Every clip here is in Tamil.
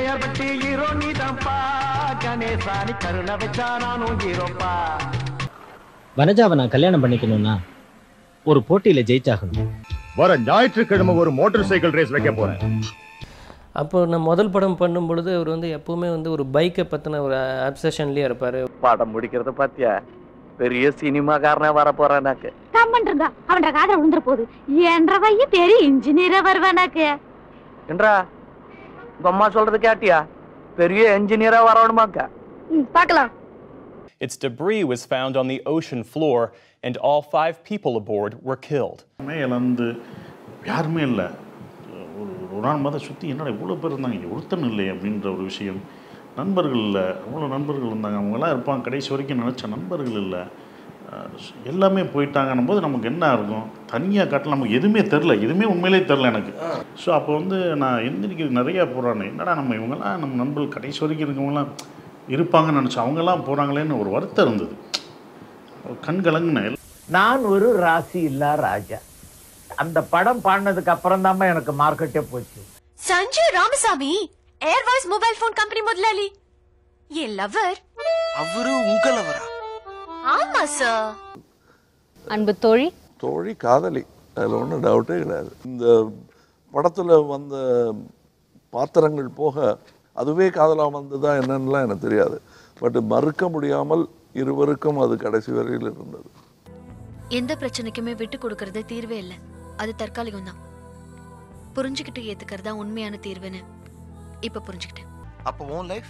பிள்ளையார் பட்டி ஹீரோ நீதான்ப்பா கணேசானி கருணை வச்சா நானும் ஹீரோப்பா வனஜாவை நான் கல்யாணம் பண்ணிக்கணும்னா ஒரு போட்டியில ஜெயிச்சாகணும் வர ஞாயிற்றுக்கிழமை ஒரு மோட்டார் சைக்கிள் ரேஸ் வைக்க போறேன் அப்போ நான் முதல் படம் பண்ணும் பொழுது அவர் வந்து எப்பவுமே வந்து ஒரு பைக்கை பற்றின ஒரு அப்சஷன்லேயே இருப்பார் படம் முடிக்கிறத பாத்தியா பெரிய சினிமாக்காரனா வர போறானாக்கு கம்மன்றுங்க அவன் காதல விழுந்துற போகுது என்ற பையன் பெரிய இன்ஜினியரா வருவானாக்கு என்றா உங்க அம்மா சொல்றது கேட்டியா பெரிய என்ஜினியரா வரணுமாக்கா பார்க்கலாம் Its debris was found on the ocean floor, and all five people aboard were killed. இழந்து யாருமே இல்லை ஒரு ஒரு நாள் மத சுற்றி என்னடா இவ்வளோ பேர் இருந்தாங்க ஒருத்தன் இல்லை அப்படின்ற ஒரு விஷயம் நண்பர்கள் இல்லை அவ்வளோ நண்பர்கள் இருந்தாங்க அவங்கெல்லாம் இருப்பாங்க கடைசி வரைக்கும் நினச்ச நண்பர்கள் இல்லை அஹ் எல்லாமே போயிட்டாங்கன்னும் போது நமக்கு என்ன இருக்கும் தனியாக காட்டில் நமக்கு எதுவுமே தெரில எதுவுமே உண்மையிலே தெரில எனக்கு ஸோ அப்போ வந்து நான் எந்திரிக்கிறது நிறையா போகிறானே என்னடா நம்ம இவங்கெல்லாம் நம்ம நண்பர்கள் கடைசி வரைக்கும் இருக்கவங்களாம் இருப்பாங்கன்னு நினச்சோம் அவங்கெல்லாம் போகிறாங்களேன்னு ஒரு வருத்தம் இருந்தது கண் கலங்கினேன் நான் ஒரு ராசி இல்லா ராஜா அந்த படம் பாடினதுக்கு அப்புறம் தான் எனக்கு மார்க்கெட்டே போச்சு Sanjay Ramasamy Airways mobile phone company முதலாளி என் லவர் அவரு உங்க லவரா ஆமா சார் அன்பு தோழி தோழி காதலி அதில் ஒன்றும் டவுட்டே கிடையாது இந்த படத்தில் வந்த பாத்திரங்கள் போக அதுவே காதலாக வந்ததா என்னன்னுலாம் எனக்கு தெரியாது பட் மறுக்க முடியாமல் இருவருக்கும் அது கடைசி வரையில் இருந்தது எந்த பிரச்சனைக்குமே விட்டு கொடுக்கறது தீர்வே இல்ல அது தற்காலிகம் தான் புரிஞ்சுக்கிட்டு ஏத்துக்கிறது தான் உண்மையான தீர்வுன்னு இப்ப புரிஞ்சுக்கிட்டேன் அப்போ உன் லைஃப்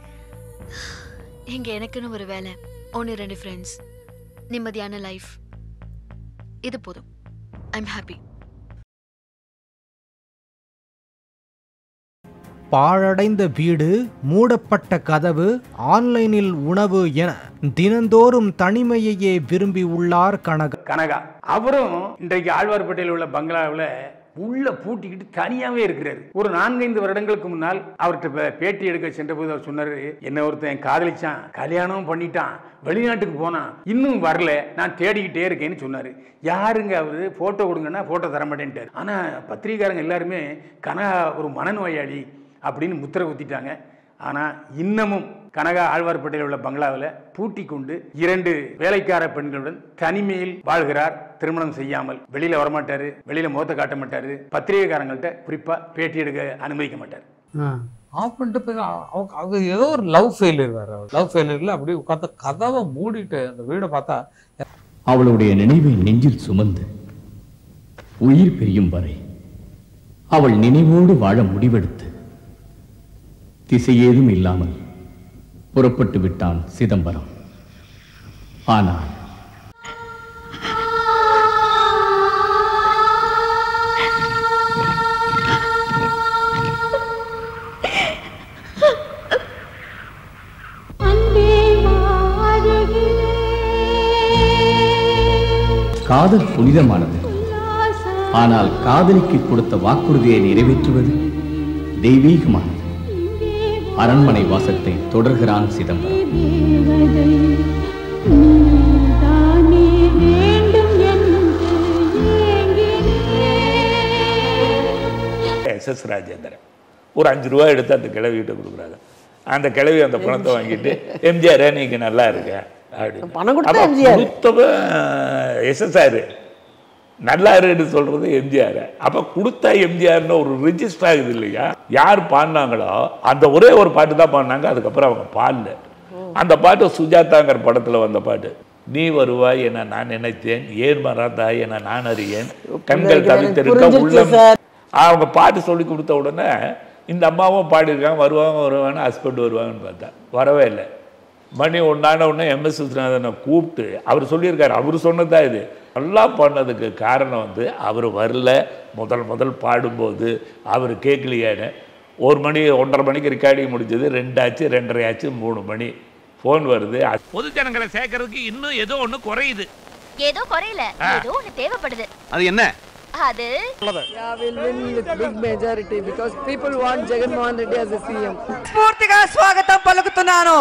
இங்க எனக்குன்னு ஒரு வேலை ஒன்று ரெண்டு ஃப்ரெண்ட்ஸ் நிம்மதியான லைஃப் இது போதும் ஐம் ஹாப்பி பாழடைந்த வீடு மூடப்பட்ட கதவு ஆன்லைனில் உணவு என தினந்தோறும் தனிமையையே விரும்பி உள்ளார் கனக கனகா அவரும் இன்றைக்கு ஆழ்வார்பேட்டையில் உள்ள பங்களாவில் உள்ள பூட்டிக்கிட்டு தனியாவே இருக்கிறாரு ஒரு நான்கைந்து வருடங்களுக்கு முன்னால் அவர்கிட்ட பே- பேட்டி எடுக்க சென்றபோது அவர் சொன்னாரு என்ன ஒருத்தன் காதலிச்சான் கல்யாணமும் பண்ணிட்டான் வெளிநாட்டுக்கு போனான் இன்னும் வரல நான் தேடிக்கிட்டே இருக்கேன்னு சொன்னாரு யாருங்க அவரு போட்டோ கொடுங்கன்னா போட்டோ தர மாட்டேன்ட்டார் ஆனா பத்திரிகைக்காரங்க எல்லாருமே கனகா ஒரு மனநோயாளி அப்படின்னு முத்திரை குத்திட்டாங்க ஆனா இன்னமும் கனகா ஆழ்வார்பேட்டையில் உள்ள பங்களாவில் பூட்டி கொண்டு இரண்டு வேலைக்கார பெண்களுடன் தனிமையில் வாழ்கிறார் திருமணம் செய்யாமல் வெளியில வரமாட்டாரு வெளியில முகத்தை காட்ட மாட்டாரு பத்திரிகைக்காரங்கள்ட்ட குறிப்பா பேட்டி எடுக்க அனுமதிக்க மாட்டார் ஆஃப் பண்ணிட்டு போய் அவ- அவ- அது ஏதோ ஒரு லவ் ஃபெயிலியர் வேற லவ் ஃபெயிலியர்ல அப்படியே உட்காந்து கதவை மூடிட்டு அந்த வீடை பார்த்தா அவளுடைய நினைவை நெஞ்சில் சுமந்து உயிர் பிரியும் வரை அவள் நினைவோடு வாழ முடிவெடுத்து திசையேதும் இல்லாமல் புறப்பட்டு விட்டான் சிதம்பரம் ஆனால் காதல் புனிதமானது ஆனால் காதலிக்கு கொடுத்த வாக்குறுதியை நிறைவேற்றுவது தெய்வீகமானது அரண்மனை வாசத்தை தொடர்கிறான் சிதம்பரம் எஸ் எஸ் ராஜேந்திரன் ஒரு அஞ்சு ரூபா எடுத்து அந்த கிழவிகிட்ட கொடுக்குறாங்க அந்த கிழவி அந்த பணத்தை வாங்கிட்டு எம்ஜிஆர் நீங்க நல்லா இருக்க அப்படின்னு பணம் கொடுத்தா அப்ப எம்ஜிஆர். கொடுத்தவன் எஸ்எஸ்ஆர் நல்லா இருக்குன்னு சொல்றது எம்ஜிஆர் அப்ப கொடுத்தா எம்ஜிஆர்னு ஒரு ரிஜிஸ்டர் ஆகுது இல்லையா யார் பாடினாங்களோ அந்த ஒரே ஒரு பாட்டு தான் பாடினாங்க அதுக்கப்புறம் அவங்க பாடல அந்த பாட்டு சுஜாதாங்கிற படத்துல வந்த பாட்டு நீ வருவாய் என நான் நினைத்தேன் ஏன் மறந்தாய் என நான் அறியேன் கண்கள் தவித்திருக்க புரிஞ்சிருச்சு உள்ளம் சார். அவங்க பாட்டு சொல்லி கொடுத்த உடனே இந்த அம்மாவும் பாடியிருக்காங்க வருவாங்க வருவாங்க ஹஸ்பண்ட் வருவாங்கன்னு பார்த்தா வரவே இல்லை மணி ஒன்றான உடனே எம்எஸ் விஸ்வநாதனை கூப்பிட்டு அவர் சொல்லியிருக்காரு அவர் சொன்னதா இது நல்லா பண்ணதுக்கு காரணம் வந்து அவர் வரல முதல் முதல் பாடும்போது அவர் கேட்கலையான்னு ஒரு மணி ஒன்றரை மணிக்கு ரெக்கார்டிங் முடிஞ்சது ரெண்டாச்சு ரெண்டரை ஆச்சு மூணு மணி ஃபோன் வருது பொது ஜனங்களை சேர்க்கறதுக்கு இன்னும் ஏதோ ஒண்ணு குறையுது ஏதோ குறையல ஏதோ ஒண்ணு தேவைப்படுது அது என்ன அது Yeah, we'll win with big majority because people want Jagan Mohan Reddy as a CM. పూర్తిగా స్వాగతం పలుకుతున్నాను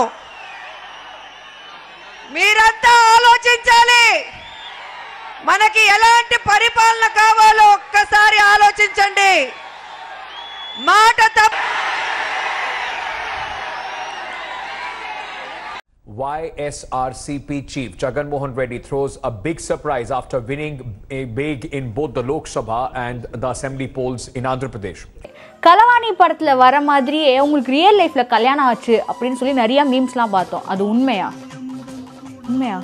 మీరంతా ఆలోచించాలి మనకి ఎలాంటి పరిపాలన కావాలో ఒక్కసారి ఆలోచించండి మాట తప్ప YSRCP chief Jagan Mohan Reddy throws a big surprise after winning a big in both the Lok Sabha and the assembly polls in Andhra Pradesh. களவாணி படத்துல வர மாதிரியே உங்களுக்கு ரியல் லைஃப்ல கல்யாணம் ஆச்சு அப்படின்னு சொல்லி நிறைய மீம்ஸ்லாம் பார்த்தோம் அது உண்மையா உண்மையா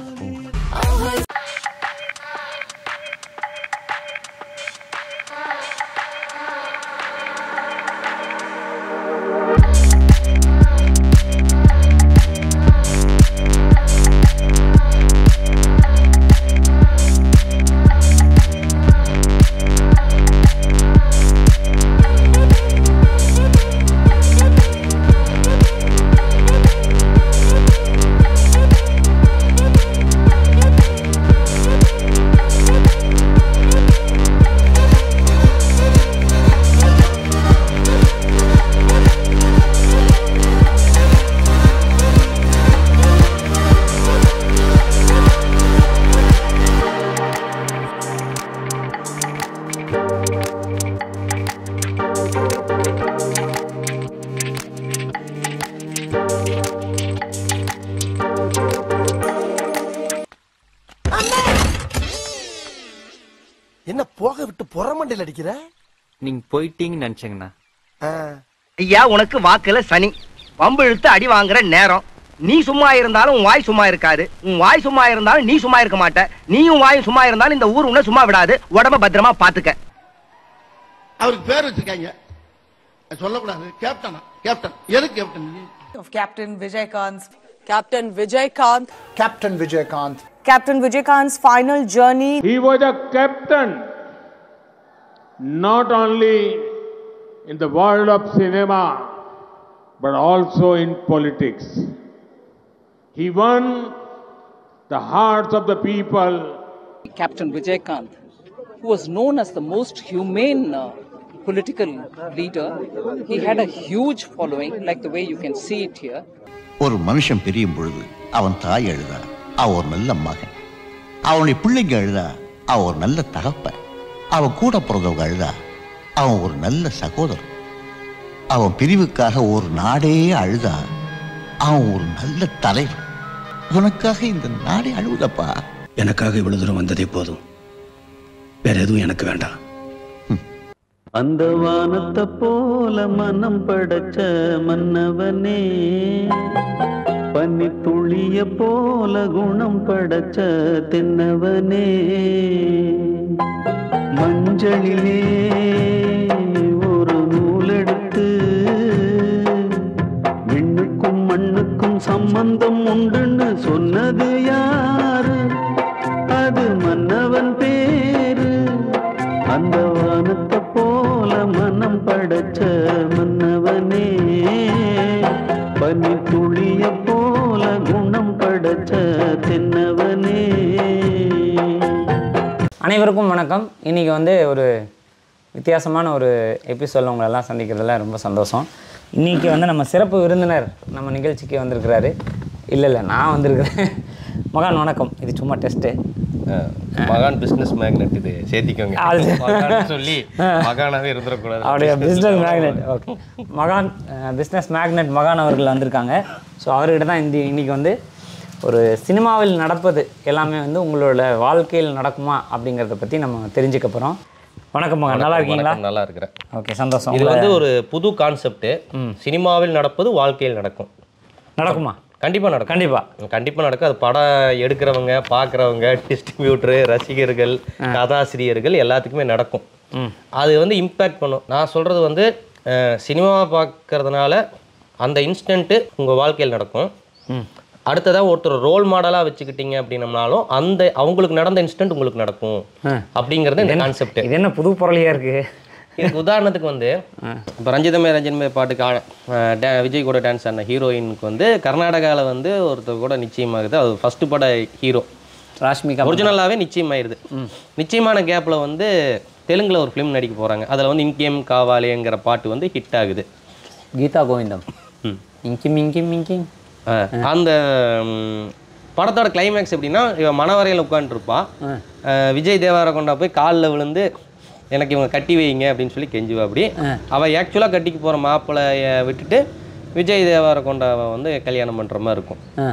என்ன போக விட்டு புறமண்டையில் அடிக்கிற நீங்க போயிட்டீங்கன்னு நினைச்சேங்கண்ணா ஐயா உனக்கு வாக்குல சனி பம்பு இழுத்து அடி வாங்குற நேரம் நீ சும்மா இருந்தாலும் உன் வாய் சும்மா இருக்காது உன் வாய் சும்மா இருந்தாலும் நீ சும்மா இருக்க மாட்ட நீயும் வாயும் சும்மா இருந்தாலும் இந்த ஊர் உன்னை சும்மா விடாது உடம்ப பத்திரமா பாத்துக்க அவருக்கு பேர் வச்சிருக்காங்க சொல்லக்கூடாது கேப்டனா கேப்டன் எது captain of Captain Vijaykanth. Captain Vijaykanth. Captain Vijaykanth. Captain Vijaykanth's final journey. He was a captain not only in the world of cinema but also in politics. He won the hearts of the people. Captain Vijaykanth, who was known as the most humane uh, political leader, he had a huge following, like the way you can see it here. ஒரு மனுஷன் பிரியும் பொழுது அவன் தாய் அழுதா அவன் ஒரு நல்ல மகன் அவனுடைய பிள்ளைங்க அழுதா அவன் ஒரு நல்ல தகப்பன் அவன் கூட பிறந்தவங்க அழுதா அவன் ஒரு நல்ல சகோதரன் அவன் பிரிவுக்காக ஒரு நாடே அழுதா அவன் ஒரு நல்ல தலைவன் உனக்காக இந்த நாடே அழுவுதப்பா எனக்காக இவ்வளவு தூரம் வந்ததே போதும் வேற எதுவும் எனக்கு வேண்டாம் அந்த வானத்தை போல மனம் படைச்ச மன்னவனே பனி துளிய போல குணம் படைச்ச தென்னவனே மஞ்சளிலே ஒரு நூலெடுத்து விண்ணுக்கும் மண்ணுக்கும் சம்பந்தம் உண்டுன்னு சொன்னது யாரு அது மன்னவன் பேரு அந்த வானத்தை போல மனம் படைச்ச மன்னவனே பனி துளிய போல குணம் படைச்ச தென்னவனே அனைவருக்கும் வணக்கம் இன்றைக்கி வந்து ஒரு வித்தியாசமான ஒரு எபிசோடில் உங்களெல்லாம் சந்திக்கிறதுல ரொம்ப சந்தோஷம் இன்றைக்கி வந்து நம்ம சிறப்பு விருந்தினர் நம்ம நிகழ்ச்சிக்கு வந்திருக்கிறாரு இல்லை இல்லை நான் வந்திருக்கிறேன் மகான் வணக்கம் இது சும்மா டெஸ்ட்டு மகான் பிசினஸ் மேக்னெட் இது சேர்த்திக்கோங்க அது- மகான் சொல்லி மகானாவே இருந்துடக்கூடாது அவருடைய பிஸ்னஸ் மேக்னெட் ஓகே மகான் பிஸ்னஸ் மேக்னெட் மகான் அவர்கள் வந்திருக்காங்க ஸோ அவர்கிட்ட தான் இந்த இன்னைக்கு வந்து ஒரு சினிமாவில் நடப்பது எல்லாமே வந்து உங்களோட வாழ்க்கையில் நடக்குமா அப்படிங்கிறத பற்றி நம்ம தெரிஞ்சுக்க போகிறோம் வணக்கம் மகான் நல்லா இருக்கீங்களா வணக்கம், நல்லா இருக்கிறேன் ஓகே சந்தோஷம் இது உங்களை- வந்து ஒரு புது கான்செப்ட் சினிமாவில் நடப்பது வாழ்க்கையில் நடக்கும் நடக்குமா கண்டிப்பா நடக்கும் கண்டிப்பா கண்டிப்பா நடக்கும் அது படம் எடுக்கிறவங்க பார்க்குறவங்க டிஸ்ட்ரிபியூட்டரு ரசிகர்கள் கதாசிரியர்கள் எல்லாத்துக்குமே நடக்கும் ம். அது வந்து இம்பேக்ட் பண்ணும் நான் சொல்றது வந்து சினிமாவை பார்க்கறதுனால அந்த இன்ஸ்டன்ட்டு உங்க வாழ்க்கையில் நடக்கும் ம். அடுத்ததாக ஒருத்தர் ரோல் மாடலாக வச்சுக்கிட்டீங்க அப்படின்னம்னாலும் அந்த அவங்களுக்கு நடந்த இன்ஸ்டன்ட் உங்களுக்கு நடக்கும் ஆ. அப்படிங்கிறது இந்த இது என்ன- கான்செப்ட் இது என்ன புது பொருளையாக இருக்குது இதுக்கு உதாரணத்துக்கு வந்து இப்போ ரஞ்சிதமே ரஞ்சன்மே பாட்டுக்கு ஆ- அஹ் டே- விஜய் கூட டான்ஸ் ஆடின ஹீரோயினுக்கு வந்து கர்நாடகாவில் வந்து ஒருத்தர் கூட நிச்சயமாகுது அது ஃபர்ஸ்ட் பட ஹீரோ ராஷ்மிகா ஒரிஜினலாகவே நிச்சயமாயிருது நிச்சயமான கேப்பில் வந்து தெலுங்கில் ஒரு ஃபிலிம் நடிக்க போகிறாங்க அதில் வந்து இங்கேம் காவாலேங்கிற பாட்டு வந்து ஹிட் ஆகுது கீதா கோவிந்தம் இங்கிம் இங்கிம் இங்கிம் ஆ, அந்த ம், படத்தோட கிளைமேக்ஸ் எப்படின்னா இவன் மனவரையில் உட்காந்துருப்பா விஜய் தேவரகொண்டா போய் காலில் விழுந்து எனக்கு இவங்க கட்டி வைங்க அப்படின்னு சொல்லி கெஞ்சுவா அப்படி அவள் ஆக்சுவலாக கட்டிக்கு போகிற மாப்பிள்ளைய விட்டுட்டு விஜய் தேவரகொண்டாவை வந்து கல்யாணம் பண்ணுற மாதிரி இருக்கும்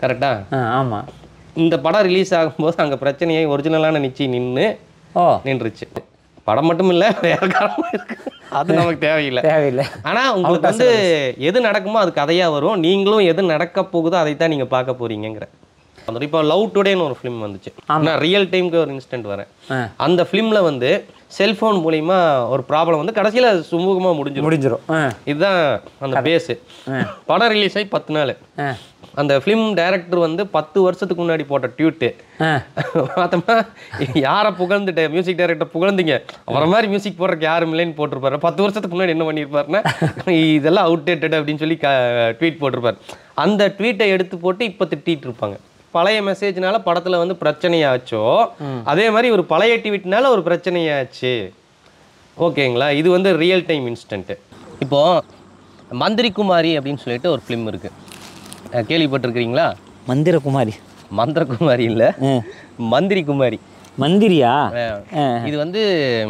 கரெக்டா ஆமாம் இந்த படம் ரிலீஸ் ஆகும்போது அங்கே பிரச்சனையை ஒரிஜினலான நிச்சி நின்று ஓ நின்றுச்சு படம் மட்டும் இல்லை வேற காரணம் இருக்கு அது நமக்கு தேவையில்லை தேவையில்லை ஆனால் உங்களுக்கு வந்து எது நடக்குமோ அது கதையாக வரும் நீங்களும் எது நடக்க போகுதோ அதை தான் நீங்கள் பார்க்க போறீங்கிற அந்த இப்போ லவ் டுடேன்னு ஒரு ஃபிலிம் வந்துச்சு நான் ரியல் டைம்க்கு ஒரு இன்ஸ்டன்ட் வரேன் அந்த ஃபிலிமில் வந்து செல்ஃபோன் மூலிமா ஒரு ப்ராப்ளம் வந்து கடைசியில் சுமூகமாக முடிஞ்சிடும் முடிஞ்சிடும் இதுதான் அந்த பேஸு படம் ரிலீஸ் ஆகி பத்து நாள் அந்த ஃபிலிம் டைரக்டர் வந்து பத்து வருஷத்துக்கு முன்னாடி போட்ட டியூட்டு பார்த்தோம்னா யாரை புகழ்ந்துட்டு மியூசிக் டைரக்டர் புகழ்ந்தீங்க அவரை மாதிரி மியூசிக் போடுறதுக்கு யாரும் இல்லைன்னு போட்டிருப்பாரு பத்து வருஷத்துக்கு முன்னாடி என்ன பண்ணியிருப்பாருன்னா இதெல்லாம் அவுடேட்டட் அப்படின்னு சொல்லி ட்வீட் போட்டிருப்பாரு அந்த ட்வீட்டை எடுத்து போட்டு இப்போ திட்டிட்டு இருப்பாங்க பழைய மெசேஜ்னால படத்துல வந்து பிரச்சனையாச்சோ அதே மாதிரி ஒரு பழைய ட்வீட்னால ஒரு பிரச்சனையாச்சு ஓகேங்களா இது வந்து ரியல் டைம் இன்ஸ்டன்ட்டு இப்போ மந்திரி குமாரி அப்படின்னு சொல்லிட்டு ஒரு ஃபிலிம் இருக்கு அஹ் கேள்விப்பட்டிருக்கிறீங்களா மந்திர குமாரி மந்திர குமாரி இல்லை மந்திரி குமாரி மந்திரியா இது வந்து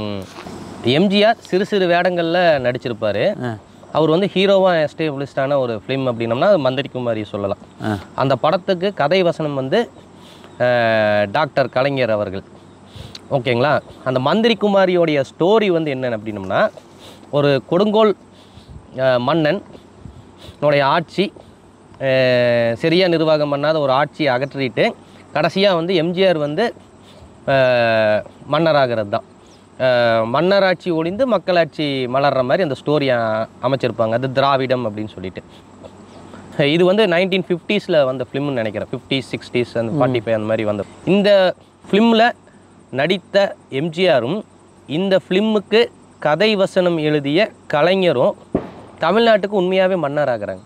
எம்ஜிஆர் சிறு சிறு வேடங்கள்ல நடிச்சிருப்பாரு அவர் வந்து ஹீரோவாக எஸ்டேபிளிஷ்டான ஒரு ஃபிலிம் அப்படின்னம்னா அது மந்திரி குமாரி சொல்லலாம் அந்த படத்துக்கு கதை வசனம் வந்து அஹ், டாக்டர் கலைஞர் அவர்கள் ஓகேங்களா அந்த மந்திரி குமாரியோடைய ஸ்டோரி வந்து என்னன்னு அப்படின்னம்னா ஒரு கொடுங்கோல் அஹ், மன்னன் உடைய ஆட்சி அஹ், சரியா நிர்வாகம் பண்ணாத ஒரு ஆட்சியை அகற்றிட்டு கடைசியாக வந்து எம்ஜிஆர் வந்து அஹ், மன்னராகிறது தான் அஹ், மன்னராட்சி ஒழிந்து மக்களாட்சி மலர்ற மாதிரி அந்த ஸ்டோரி அமைச்சிருப்பாங்க அது திராவிடம் அப்படின்னு சொல்லிட்டு இது வந்து நைன்டீன் ஃபிஃப்டிஸில் வந்த ஃபிலிம்னு நினைக்கிறேன் ஃபிஃப்டிஸ் சிக்ஸ்டீஸ் அந்த ஃபார்ட்டி ஃபைவ் அந்த மாதிரி வந்த இந்த ஃபிலிமில் நடித்த எம்ஜிஆரும் இந்த ஃபிலிமுக்கு கதை வசனம் எழுதிய கலைஞரும் தமிழ்நாட்டுக்கு உண்மையாகவே மன்னராகிறாங்க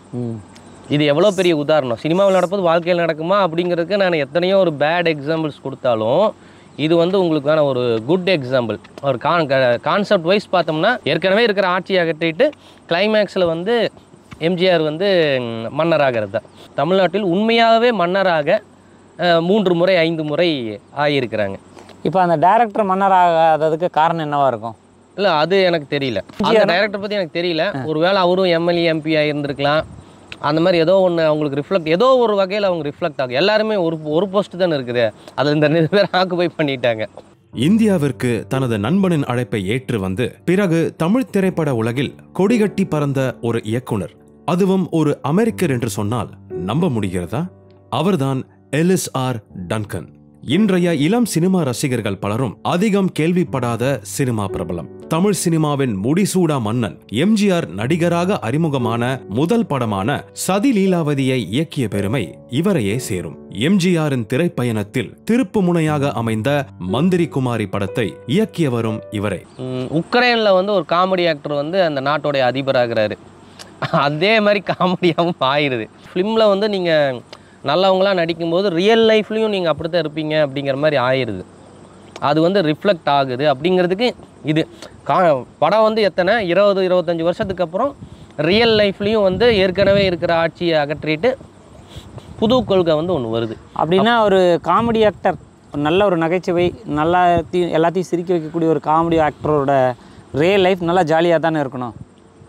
இது எவ்வளோ பெரிய உதாரணம் சினிமாவில் நடப்பது வாழ்க்கையில் நடக்குமா அப்படிங்கிறதுக்கு நான் எத்தனையோ ஒரு பேட் எக்ஸாம்பிள்ஸ் கொடுத்தாலும் இது வந்து உங்களுக்கான ஒரு குட் எக்ஸாம்பிள் ஒரு கான் கான்செப்ட் வைஸ் பார்த்தோம்னா ஏற்கனவே இருக்கிற ஆட்சியை அகற்றிட்டு கிளைமேக்ஸில் வந்து எம்ஜிஆர் வந்து ம், மன்னராகிறது தான் தமிழ்நாட்டில் உண்மையாகவே மன்னராக அஹ், மூன்று முறை ஐந்து முறை ஆகியிருக்கிறாங்க இப்போ அந்த டைரக்டர் மன்னராகாததுக்கு காரணம் என்னவா இருக்கும் இல்லை அது எனக்கு தெரியல அந்த டைரக்டர் பற்றி எனக்கு தெரியல ஒருவேளை அவரும் எம்எல்ஏ எம்பி இருந்திருக்கலாம் அந்த மாதிரி ஏதோ ஒன்று அவங்களுக்கு ரிஃப்ளெக்ட் ஏதோ ஒரு வகையில் அவங்க ரிஃப்ளெக்ட் ஆகும் எல்லாருமே ஒரு ஒரு போஸ்ட் தானே இருக்குது அதில் இந்த ரெண்டு பேர் ஆக்குபை பண்ணிட்டாங்க இந்தியாவிற்கு தனது நண்பனின் அழைப்பை ஏற்று வந்து பிறகு தமிழ் திரைப்பட உலகில் கொடிகட்டி பறந்த ஒரு இயக்குனர் அதுவும் ஒரு அமெரிக்கர் என்று சொன்னால் நம்ப முடிகிறதா அவர்தான் எலிஸ் ஆர் டன்கன் இன்றைய இளம் சினிமா ரசிகர்கள் பலரும் அதிகம் கேள்விப்படாத சினிமா பிரபலம் தமிழ் சினிமாவின் முடிசூடா மன்னன் எம்ஜிஆர் நடிகராக அறிமுகமான முதல் படமான சதி லீலாவதியை இயக்கிய பெருமை இவரையே சேரும் எம்ஜிஆரின் திரைப்பயணத்தில் திருப்பு முனையாக அமைந்த மந்திரி குமாரி படத்தை இயக்கியவரும் இவரே ம், உக்ரைன்ல வந்து ஒரு காமெடி ஆக்டர் வந்து அந்த நாட்டோடைய அதிபராகிறாரு அதே மாதிரி காமெடியாகவும் ஆயிடுது ஃபிலிமில் வந்து நீங்கள் நல்லவங்களா நடிக்கும்போது ரியல் லைஃப்லையும் நீங்கள் அப்படி தான் இருப்பீங்க அப்படிங்கிற மாதிரி ஆயிடுது அது வந்து ரிஃப்ளெக்ட் ஆகுது அப்படிங்கிறதுக்கு இது கா படம் வந்து எத்தனை இருபது இருபத்தஞ்சி வருஷத்துக்கு அப்புறம் ரியல் லைஃப்லேயும் வந்து ஏற்கனவே இருக்கிற ஆட்சியை அகற்றிட்டு புது கொள்கை வந்து ஒன்று வருது அப்படின்னா ஒரு காமெடி ஆக்டர் நல்ல ஒரு நகைச்சுவை நல்லா எல்லாத்தையும் சிரிக்க வைக்கக்கூடிய ஒரு காமெடி ஆக்டரோட ரியல் லைஃப் நல்லா ஜாலியாக தானே இருக்கணும்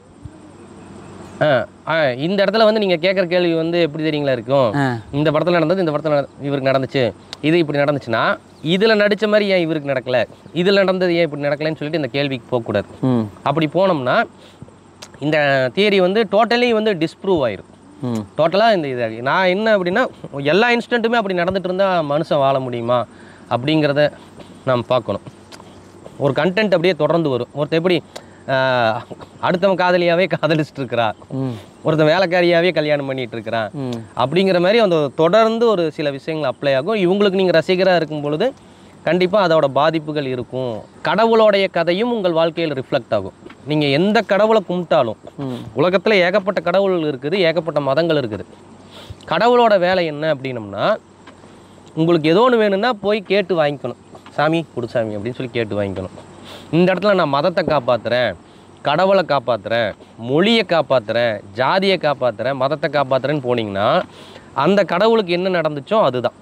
ஆ, ஆ, இந்த இடத்துல வந்து நீங்கள் கேட்குற கேள்வி வந்து எப்படி தெரியுங்களா இருக்கும் இந்த படத்தில் நடந்தது இந்த படத்தில் நட- இவருக்கு நடந்துச்சு இது இப்படி நடந்துச்சுன்னா இதில் நடித்த மாதிரி ஏன் இவருக்கு நடக்கல இதில் நடந்தது ஏன் இப்படி நடக்கலைன்னு சொல்லிட்டு இந்த கேள்விக்கு போகக்கூடாது அப்படி போனோம்னா இந்த தியரி வந்து டோட்டலி வந்து டிஸ்ப்ரூவ் ஆயிரும் டோட்டலாக இந்த இது நான் என்ன அப்படின்னா எல்லா இன்ஸ்டன்ட்டுமே அப்படி நடந்துட்டு இருந்தால் மனுஷன் வாழ முடியுமா அப்படிங்கிறத நாம் பார்க்கணும் ஒரு கண்டென்ட் அப்படியே தொடர்ந்து வரும் ஒருத்தன் எப்படி ஆஹ், அடுத்தவன் காதலியாவே காதலிச்சுட்டு இருக்கிறா ஒருத்தன் வேலைக்காரியாவே கல்யாணம் பண்ணிட்டு இருக்கிறான் அப்படிங்கிற மாதிரி அந்த தொடர்ந்து ஒரு சில விஷயங்கள் அப்ளை ஆகும் இவங்களுக்கு நீங்கள் ரசிகராக இருக்கும் பொழுது கண்டிப்பாக அதோட பாதிப்புகள் இருக்கும் கடவுளோடைய கதையும் உங்கள் வாழ்க்கையில் ரிஃப்ளெக்ட் ஆகும் நீங்கள் எந்த கடவுளை கும்பிட்டாலும் உலகத்தில் ஏகப்பட்ட கடவுள் இருக்குது ஏகப்பட்ட மதங்கள் இருக்குது கடவுளோட வேலை என்ன அப்படின்னம்னா உங்களுக்கு ஏதோ ஒன்று வேணும்னா போய் கேட்டு வாங்கிக்கணும் சாமி கொடு சாமி அப்படின்னு சொல்லி கேட்டு வாங்கிக்கணும் இந்த இடத்துல நான் மதத்தை காப்பாற்றுறேன் கடவுளை காப்பாற்றுறேன் மொழியை காப்பாற்றுறேன் ஜாதியை காப்பாற்றுறேன் மதத்தை காப்பாற்றுறேன்னு போனீங்கன்னா அந்த கடவுளுக்கு என்ன நடந்துச்சோ அதுதான்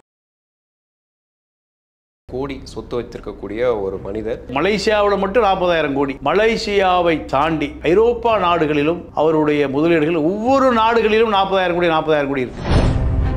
கோடி சொத்து வச்சிருக்கக்கூடிய ஒரு மனிதர் மலேசியாவில் மட்டும் நாற்பதாயிரம் கோடி மலேசியாவை தாண்டி ஐரோப்பா நாடுகளிலும் அவருடைய முதலீடுகள் ஒவ்வொரு நாடுகளிலும் நாற்பதாயிரம் கோடி நாற்பதாயிரம் கோடி இருக்கு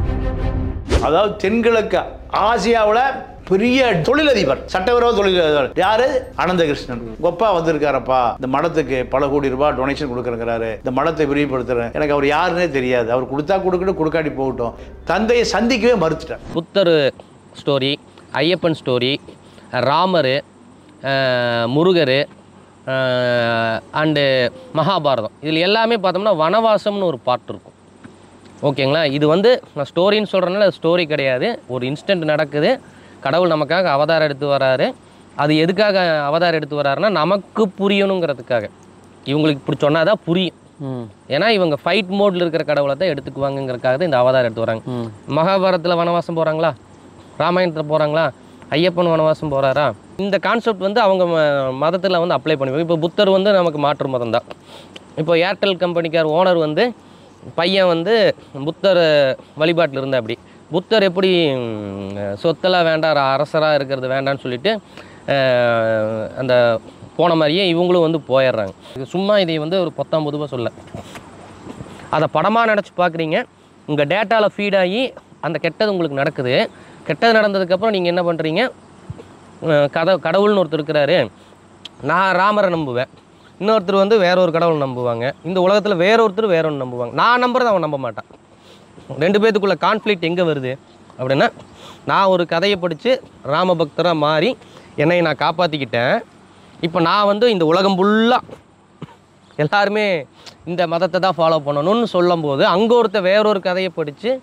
அதாவது தென்கிழக்கு ஆசியாவில் பெரிய தொழிலதிபர் சட்டவிரோத தொழிலதிபர் யாரு அனந்தகிருஷ்ணன் கொப்பா வந்திருக்காரப்பா இந்த மடத்துக்கு பல கோடி ரூபாய் டொனேஷன் கொடுக்குறங்கிறாரு இந்த மடத்தை விரிவுபடுத்துறேன் எனக்கு அவர் யாருன்னே தெரியாது அவர் கொடுத்தா கொடுக்கட்டும் கொடுக்காட்டி போகட்டும் தந்தையை சந்திக்கவே மறுத்துட்டேன் புத்தர் ஸ்டோரி ஐயப்பன் ஸ்டோரி ராமர் முருகர் அண்டு மகாபாரதம் இதில் எல்லாமே பார்த்தோம்னா வனவாசம்னு ஒரு பார்ட் இருக்கும் ஓகேங்களா இது வந்து நான் ஸ்டோரின்னு சொல்கிறனால ஸ்டோரி கிடையாது ஒரு இன்ஸ்டன்ட் நடக்குது கடவுள் நமக்காக அவதாரம் எடுத்து வராரு அது எதுக்காக அவதாரம் எடுத்து வராருன்னா நமக்கு புரியணுங்கிறதுக்காக இவங்களுக்கு இப்படி சொன்னால் தான் புரியும் ஏன்னா இவங்க ஃபைட் மோடில் இருக்கிற கடவுளை தான் எடுத்துக்குவாங்கங்கிறதுக்காக தான் இந்த அவதாரம் எடுத்து வராங்க மகாபாரதத்தில் வனவாசம் போகிறாங்களா ராமாயணத்தில் போகிறாங்களா ஐயப்பன் வனவாசம் போகிறாரா இந்த கான்செப்ட் வந்து அவங்க மதத்தில் வந்து அப்ளை பண்ணுவாங்க இப்போ புத்தர் வந்து நமக்கு மாற்று மதம் தான் இப்போ ஏர்டெல் கம்பெனிக்கார் ஓனர் வந்து பையன் வந்து புத்தர் வழிபாட்டில் இருந்த அப்படி புத்தர் எப்படி ம், சொத்தெல்லாம் வேண்டாம் அரசராக இருக்கிறது வேண்டாம்னு சொல்லிட்டு அஹ், அந்த போன மாதிரியே இவங்களும் வந்து போயிடுறாங்க இது சும்மா இதை வந்து ஒரு பத்தாம் பொதுவாக சொல்ல அதை படமாக நினச்சி பார்க்குறீங்க உங்கள் டேட்டாவில் ஃபீட் ஆகி அந்த கெட்டது உங்களுக்கு நடக்குது கெட்டது நடந்ததுக்கப்புறம் நீங்கள் என்ன பண்ணுறீங்க கத கடவுள்னு ஒருத்தர் இருக்கிறாரு நான் ராமரை நம்புவேன் இன்னொருத்தர் வந்து வேற ஒரு கடவுள் நம்புவாங்க இந்த உலகத்தில் வேற ஒருத்தர் வேற ஒன்று நம்புவாங்க நான் நம்புறதை அவன் நம்ப மாட்டான் ரெண்டு பேத்துக்குள்ள கான்ஃப்ளிக்ட் எங்கே வருது அப்படின்னா நான் ஒரு கதையை படித்து ராமபக்தராக மாறி என்னை நான் காப்பாற்றிக்கிட்டேன் இப்போ நான் வந்து இந்த உலகம் ஃபுல்லாக எல்லாருமே இந்த மதத்தை தான் ஃபாலோ பண்ணணும்னு சொல்லும்போது அங்கே ஒருத்த வேறொரு கதையை படித்து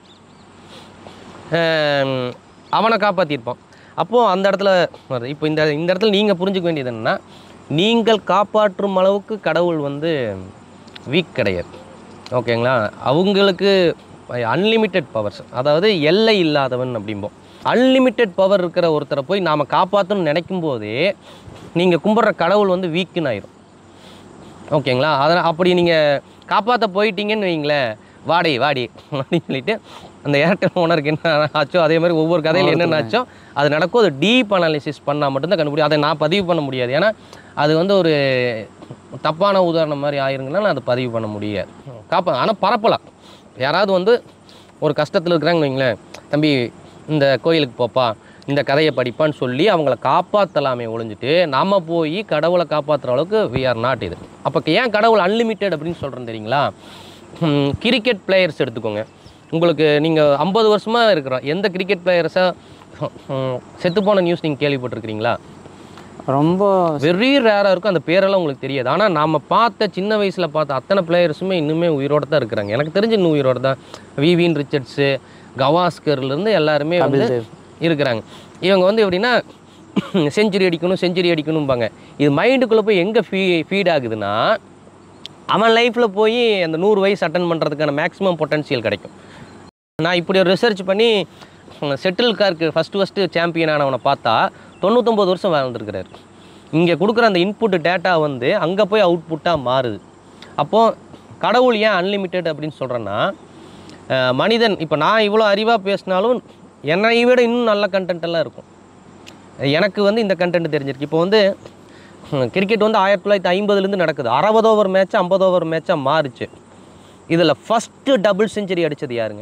அவனை காப்பாற்றிருப்பான் அப்போது அந்த இடத்துல வருது இப்போ இந்த இந்த இடத்துல நீங்கள் புரிஞ்சுக்க வேண்டியது என்னென்னா நீங்கள் காப்பாற்றும் அளவுக்கு கடவுள் வந்து வீக் கிடையாது ஓகேங்களா அவங்களுக்கு அன்லிமிட்டெட் பவர்ஸ் அதாவது எல்லை இல்லாதவன் அப்படிம்போம் அன்லிமிட்டெட் பவர் இருக்கிற ஒருத்தரை போய் நாம் காப்பாற்றணும்னு நினைக்கும் போதே நீங்கள் கும்பிட்ற கடவுள் வந்து வீக்குன்னு ஆயிரும் ஓகேங்களா அதனால் அப்படி நீங்கள் காப்பாற்ற போயிட்டீங்கன்னு வைங்களேன் வாடி வாடி அப்படின்னு சொல்லிட்டு அந்த ஏர்டெல் ஓனருக்கு என்ன ஆச்சோ அதே மாதிரி ஒவ்வொரு கதையில் என்னென்ன ஆச்சோ அது நடக்கும் அது டீப் அனாலிசிஸ் பண்ணால் மட்டும்தான் கண்டுபிடிக்கும் அதை நான் பதிவு பண்ண முடியாது ஏன்னா அது வந்து ஒரு தப்பான உதாரணம் மாதிரி ஆயிருங்கனால அதை பதிவு பண்ண முடியாது காப்பா ஆனால் பரப்பலாம் யாராவது வந்து ஒரு கஷ்டத்தில் இருக்கிறாங்கன்னு வைங்களேன் தம்பி இந்த கோயிலுக்கு போப்பா இந்த கதையை படிப்பான்னு சொல்லி அவங்கள காப்பாற்றலாமே ஒழிஞ்சிட்டு நம்ம போய் கடவுளை காப்பாற்றுற அளவுக்கு வி ஆர் நாட் இது அப்போ ஏன் கடவுள் அன்லிமிட்டெட் அப்படின்னு சொல்கிறேன் தெரியுங்களா கிரிக்கெட் பிளேயர்ஸ் எடுத்துக்கோங்க உங்களுக்கு நீங்கள் ஐம்பது வருஷமாக இருக்கிறோம் எந்த கிரிக்கெட் பிளேயர்ஸை செத்து போன நியூஸ் நீங்கள் கேள்விப்பட்டிருக்கிறீங்களா ரொம்ப வெரி ரேராக இருக்கும் அந்த பேரெல்லாம் உங்களுக்கு தெரியாது ஆனால் நாம் பார்த்த சின்ன வயசில் பார்த்த அத்தனை பிளேயர்ஸுமே இன்னுமே உயிரோட தான் இருக்கிறாங்க எனக்கு தெரிஞ்சு இன்னும் உயிரோட தான் விவின் ரிச்சர்ட்ஸு கவாஸ்கர்லேருந்து எல்லாருமே வந்து கபில் தேவ். இருக்கிறாங்க இவங்க வந்து எப்படின்னா செஞ்சுரி அடிக்கணும் செஞ்சுரி அடிக்கணும்பாங்க இது மைண்டுக்குள்ளே போய் எங்கே ஃபீ ஃபீட் ஆகுதுன்னா அவன் லைஃப்பில் போய் அந்த நூறு வயசு அட்டன் பண்ணுறதுக்கான மேக்ஸிமம் பொட்டன்ஷியல் கிடைக்கும் நான் இப்படி ஒரு ரிசர்ச் பண்ணி செட்டில் கார்க்கு ஃபஸ்ட்டு ஃபஸ்ட்டு சாம்பியன் ஆனவனை பார்த்தா தொண்ணூத்தொம்பது வருஷம் வாழ்ந்துருக்கிறாரு இங்கே கொடுக்குற அந்த இன்புட் டேட்டா வந்து அங்கே போய் அவுட்புட்டாக மாறுது அப்போது கடவுள் ஏன் அன்லிமிட்டெட் அப்படின்னு சொல்கிறேன்னா அஹ், மனிதன் இப்போ நான் இவ்வளோ அறிவாக பேசினாலும் என்னை விட இன்னும் நல்ல கண்டென்ட் எல்லாம் இருக்கும் எனக்கு வந்து இந்த கண்டென்ட் தெரிஞ்சிருக்கு இப்போ வந்து கிரிக்கெட் வந்து ஆயிரத்தி தொள்ளாயிரத்தி ஐம்பதுலேருந்து நடக்குது அறுபது ஓவர் மேட்ச் ஐம்பது ஓவர் மேட்சாக மாறுச்சு இதில் ஃபஸ்ட்டு டபுள் செஞ்சுரி அடித்தது யாருங்க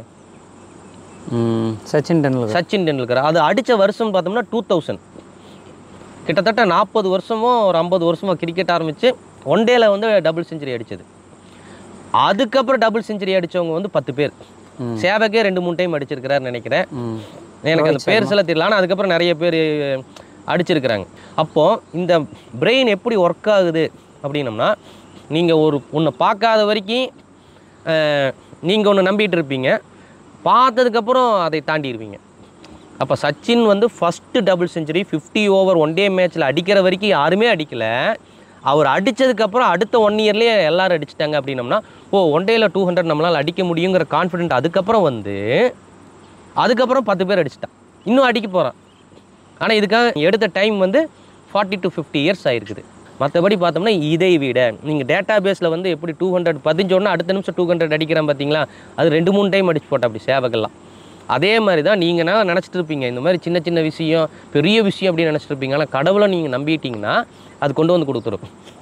ம், சச்சின் டெண்டுல்கர் சச்சின் டெண்டுல்கர் அது அடித்த வருஷம் பார்த்தோம்னா டூ தௌசண்ட் கிட்டத்தட்ட நாற்பது வருஷமோ ஒரு ஐம்பது வருஷமோ கிரிக்கெட் ஆரம்பித்து ஒன் டேல வந்து டபுள் செஞ்சுரி அடித்தது அதுக்கப்புறம் டபுள் செஞ்சுரி அடித்தவங்க வந்து பத்து பேர் சேவகே ரெண்டு மூணு டைம் அடிச்சிருக்கிறாருன்னு நினைக்கிறேன் எனக்கு அந்த ரோஹித் பேர் சர்மா. சில தெரியல ஆனால் அதுக்கப்புறம் நிறைய பேர் அடிச்சிருக்கிறாங்க அப்போது இந்த பிரெயின் எப்படி ஒர்க் ஆகுது அப்படின்னம்னா நீங்கள் ஒரு ஒன்று பார்க்காத வரைக்கும் நீங்கள் ஒன்று நம்பிட்டு இருப்பீங்க பார்த்ததுக்கப்புறம் அதை தாண்டிடுவீங்க அப்போ சச்சின் வந்து first double century fifty over one day மேட்ச்சில் அடிக்கிற வரைக்கும் யாருமே அடிக்கலை அவர் அடித்ததுக்கப்புறம் அடுத்த ஒன் இயர்லேயே எல்லாரும் அடிச்சிட்டாங்க அப்படின்னம்னா ஓ ஒன் டேயில் டூ ஹண்ட்ரட் நம்மளால் அடிக்க முடியுங்கிற கான்ஃபிடென்ட் அதுக்கப்புறம் வந்து அதுக்கப்புறம் பத்து பேர் அடிச்சிட்டான் இன்னும் அடிக்க போகிறான் ஆனால் இதுக்காக எடுத்த டைம் வந்து ஃபார்ட்டி டு ஃபிஃப்டி இயர்ஸ் ஆயிருக்குது மற்றபடி பார்த்தோம்னா இதை விட நீங்கள் டேட்டா பேஸில் வந்து எப்படி டூ ஹண்ட்ரட் பதிஞ்சோன்னா அடுத்த நிமிஷம் டூ ஹண்ட்ரட் அடிக்கிறான் பார்த்தீங்களா அது ரெண்டு மூணு டைம் அடிச்சு போட்டா அப்படி சேவகெல்லாம் அதே மாதிரி தான் நீங்கள் நான் நினச்சிட்டு இருப்பீங்க இந்த மாதிரி சின்ன சின்ன விஷயம் பெரிய விஷயம் அப்படின்னு நினச்சிட்டு இருப்பீங்க ஆனால் கடவுளை நீங்கள் நம்பிட்டீங்கன்னா அது கொண்டு வந்து கொடுத்துரும்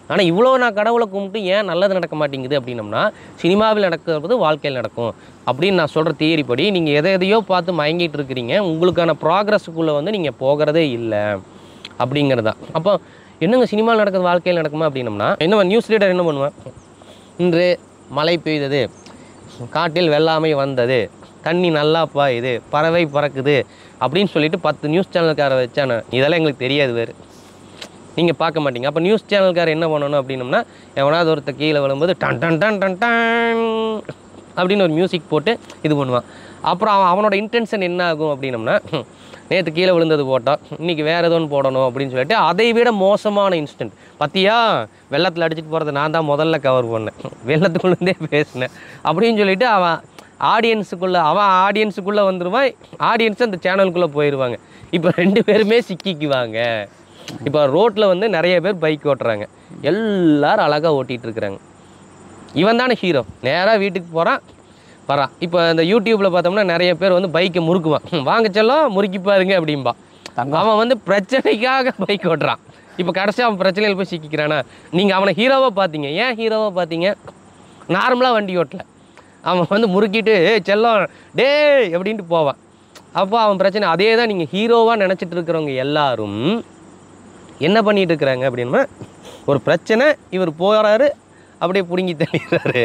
ஆனால் இவ்வளோ நான் கடவுளை கும்பிட்டு ஏன் நல்லது நடக்க மாட்டேங்குது அப்படின்னம்னா சினிமாவில் நடக்கிறது வாழ்க்கையில் நடக்கும் அப்படின்னு நான் சொல்கிற தியரி படி நீங்கள் எதை எதையோ பார்த்து மயங்கிட்டு இருக்கிறீங்க உங்களுக்கான ப்ராக்ரஸுக்குள்ளே வந்து நீங்கள் போகிறதே இல்லை அப்படிங்கிறது தான் அப்போ என்னங்க சினிமாவில் நடக்கிறது வாழ்க்கையில் நடக்குமா அப்படின்னம்னா என்ன நியூஸ் ரீடர் என்ன பண்ணுவேன் இன்று மழை பெய்தது காட்டில் வெள்ளாமை வந்தது தண்ணி நல்லா பாயுது பறவை பறக்குது அப்படின்னு சொல்லிட்டு பத்து நியூஸ் சேனல்காரை வச்சானே இதெல்லாம் எங்களுக்கு தெரியாது வேறு நீங்கள் பார்க்க மாட்டீங்க அப்போ நியூஸ் சேனல்கார் என்ன பண்ணணும் அப்படின்னம்னா எவனாவது ஒருத்த கீழே விழும்போது டன் டன் டன் டன் டன் அப்படின்னு ஒரு மியூசிக் போட்டு இது பண்ணுவான் அப்புறம் அவன் அவனோட இன்டென்ஷன் என்ன ஆகும் அப்படின்னம்னா நேற்று கீழே விழுந்தது போட்டோம் இன்றைக்கி வேறு ஏதோ ஒன்று போடணும் அப்படின்னு சொல்லிட்டு அதை விட மோசமான இன்ஸ்டன்ட் பத்தியா வெள்ளத்தில் அடிச்சிட்டு போகிறத நான் தான் முதல்ல கவர் பண்ணேன் வெள்ளத்துக்குள்ளேருந்தே பேசினேன் அப்படின்னு சொல்லிட்டு அவன் ஆடியன்ஸுக்குள்ளே அவன் ஆடியன்ஸுக்குள்ளே வந்துடுவான் ஆடியன்ஸ் அந்த சேனலுக்குள்ளே போயிடுவாங்க இப்போ ரெண்டு பேருமே சிக்கிக்குவாங்க இப்போ ரோட்டில் வந்து நிறைய பேர் பைக் ஓட்டுறாங்க எல்லாரும் அழகாக ஓட்டிகிட்டு இருக்கிறாங்க இவன் தானே ஹீரோ நேராக வீட்டுக்கு போகிறான் வரான் இப்போ இந்த யூடியூப்பில் பார்த்தோம்னா நிறைய பேர் வந்து பைக்கை முறுக்குவான் "ஹம், வாங்க செல்லம் முறுக்கி பாருங்க அப்படிம்பா அவன் வந்து பிரச்சனைக்காக பைக் ஓட்டுறான் இப்போ கடைசி அவன் பிரச்சனையில் போய் சிக்கிக்கிறானா நீங்கள் அவனை ஹீரோவாக பார்த்தீங்க ஏன் ஹீரோவாக பார்த்தீங்க நார்மலாக வண்டி ஓட்டல அவன் வந்து முறுக்கிட்டு "ஏய், செல்லம் டேய் அப்படின்ட்டு போவான் அப்போ அவன் பிரச்சனை அதே தான் நீங்கள் ஹீரோவாக நினச்சிட்டு இருக்கிறவங்க எல்லாரும் என்ன பண்ணிட்டு இருக்கிறாங்க அப்படின்னா ஒரு பிரச்சனை இவர் போகிறாரு அப்படியே பிடுங்கி தள்ளிடுறாரு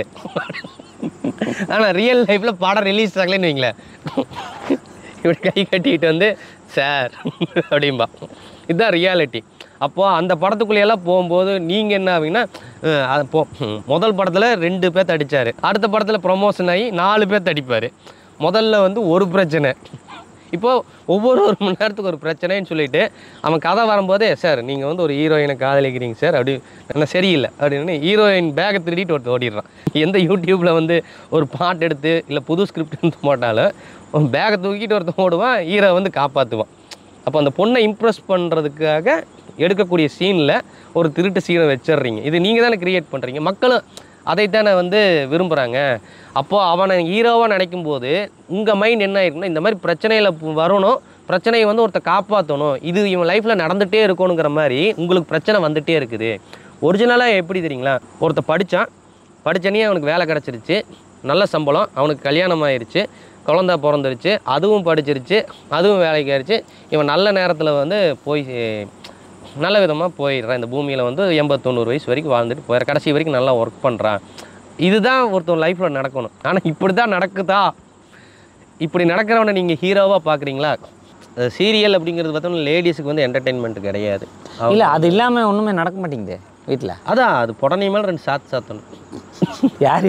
ஆனால் ரியல் லைஃப்பில் படம் ரிலீஸ் ஆகலைன்னு வைங்களேன் இப்படி கை கட்டிக்கிட்டு வந்து சார் அப்படிம்பா இதுதான் ரியாலிட்டி அப்போது அந்த படத்துக்குள்ளேயெல்லாம் போகும்போது நீங்கள் என்ன ஆவீங்கன்னா அஹ், அது போ ம், முதல் படத்தில் ரெண்டு பேர்த்த அடித்தார் அடுத்த படத்தில் ப்ரொமோஷன் ஆகி நாலு பேர்த்த அடிப்பார் முதல்ல வந்து ஒரு பிரச்சனை இப்போது ஒவ்வொரு ஒரு மணி நேரத்துக்கு ஒரு பிரச்சனைன்னு சொல்லிட்டு அவன் கதை வரும்போதே சார் நீங்கள் வந்து ஒரு ஹீரோயினை காதலிக்கிறீங்க சார் அப்படி என்ன சரியில்லை அப்படின்னு ஹீரோயின் பேக்கை திருடிட்டு ஒருத்தர் ஓடிடுறான் எந்த யூடியூப்பில் வந்து ஒரு பாட்டு எடுத்து இல்லை புது ஸ்கிரிப்ட் எடுத்து போட்டாலும் பேக்கை தூக்கிட்டு ஒருத்தன் ஓடுவான் ஹீரோ வந்து காப்பாற்றுவான் அப்போ அந்த பொண்ணை இம்ப்ரெஸ் பண்ணுறதுக்காக எடுக்கக்கூடிய சீனில் ஒரு திருட்டு சீனை வச்சிடுறீங்க இது நீங்கள் தானே கிரியேட் பண்ணுறீங்க மக்களும் அதைத்தானே வந்து விரும்புகிறாங்க அப்போது அவனை ஹீரோவாக நினைக்கும் போது உங்கள் மைண்ட் என்ன ஆயிருக்குன்னா இந்த மாதிரி பிரச்சனையில் வரணும் பிரச்சனையை வந்து ஒருத்தர் காப்பாற்றணும் இது இவன் லைஃப்பில் நடந்துகிட்டே இருக்கணுங்கிற மாதிரி உங்களுக்கு பிரச்சனை வந்துகிட்டே இருக்குது ஒரிஜினலாக எப்படி தெரியுங்களா ஒருத்தர் படித்தான் படித்தனே அவனுக்கு வேலை கிடச்சிருச்சு நல்ல சம்பளம் அவனுக்கு கல்யாணம் ஆயிருச்சு குழந்த பிறந்துருச்சு அதுவும் படிச்சிருச்சு அதுவும் வேலைக்கு ஆயிடுச்சு இவன் நல்ல நேரத்தில் வந்து போய் நல்ல விதமாக போயிடுறான் இந்த பூமியில் வந்து எண்பது தொண்ணூறு வயசு வரைக்கும் வாழ்ந்துட்டு போயிடுற கடைசி வரைக்கும் நல்லா ஒர்க் பண்ணுறான் இதுதான் ஒருத்தன் லைஃப்பில் நடக்கணும் ஆனால் இப்படி தான் நடக்குதா இப்படி நடக்கிறவனை நீங்கள் ஹீரோவாக பார்க்குறீங்களா சீரியல் அப்படிங்கிறது பார்த்தோம்னா லேடிஸுக்கு வந்து என்டர்டெயின்மெண்ட் கிடையாது இல்லை அது இல்லாமல் ஒன்றுமே நடக்க மாட்டேங்குது வீட்டில் அதான் அது புடனி மேலே ரெண்டு சாத்து சாத்தணும் யார்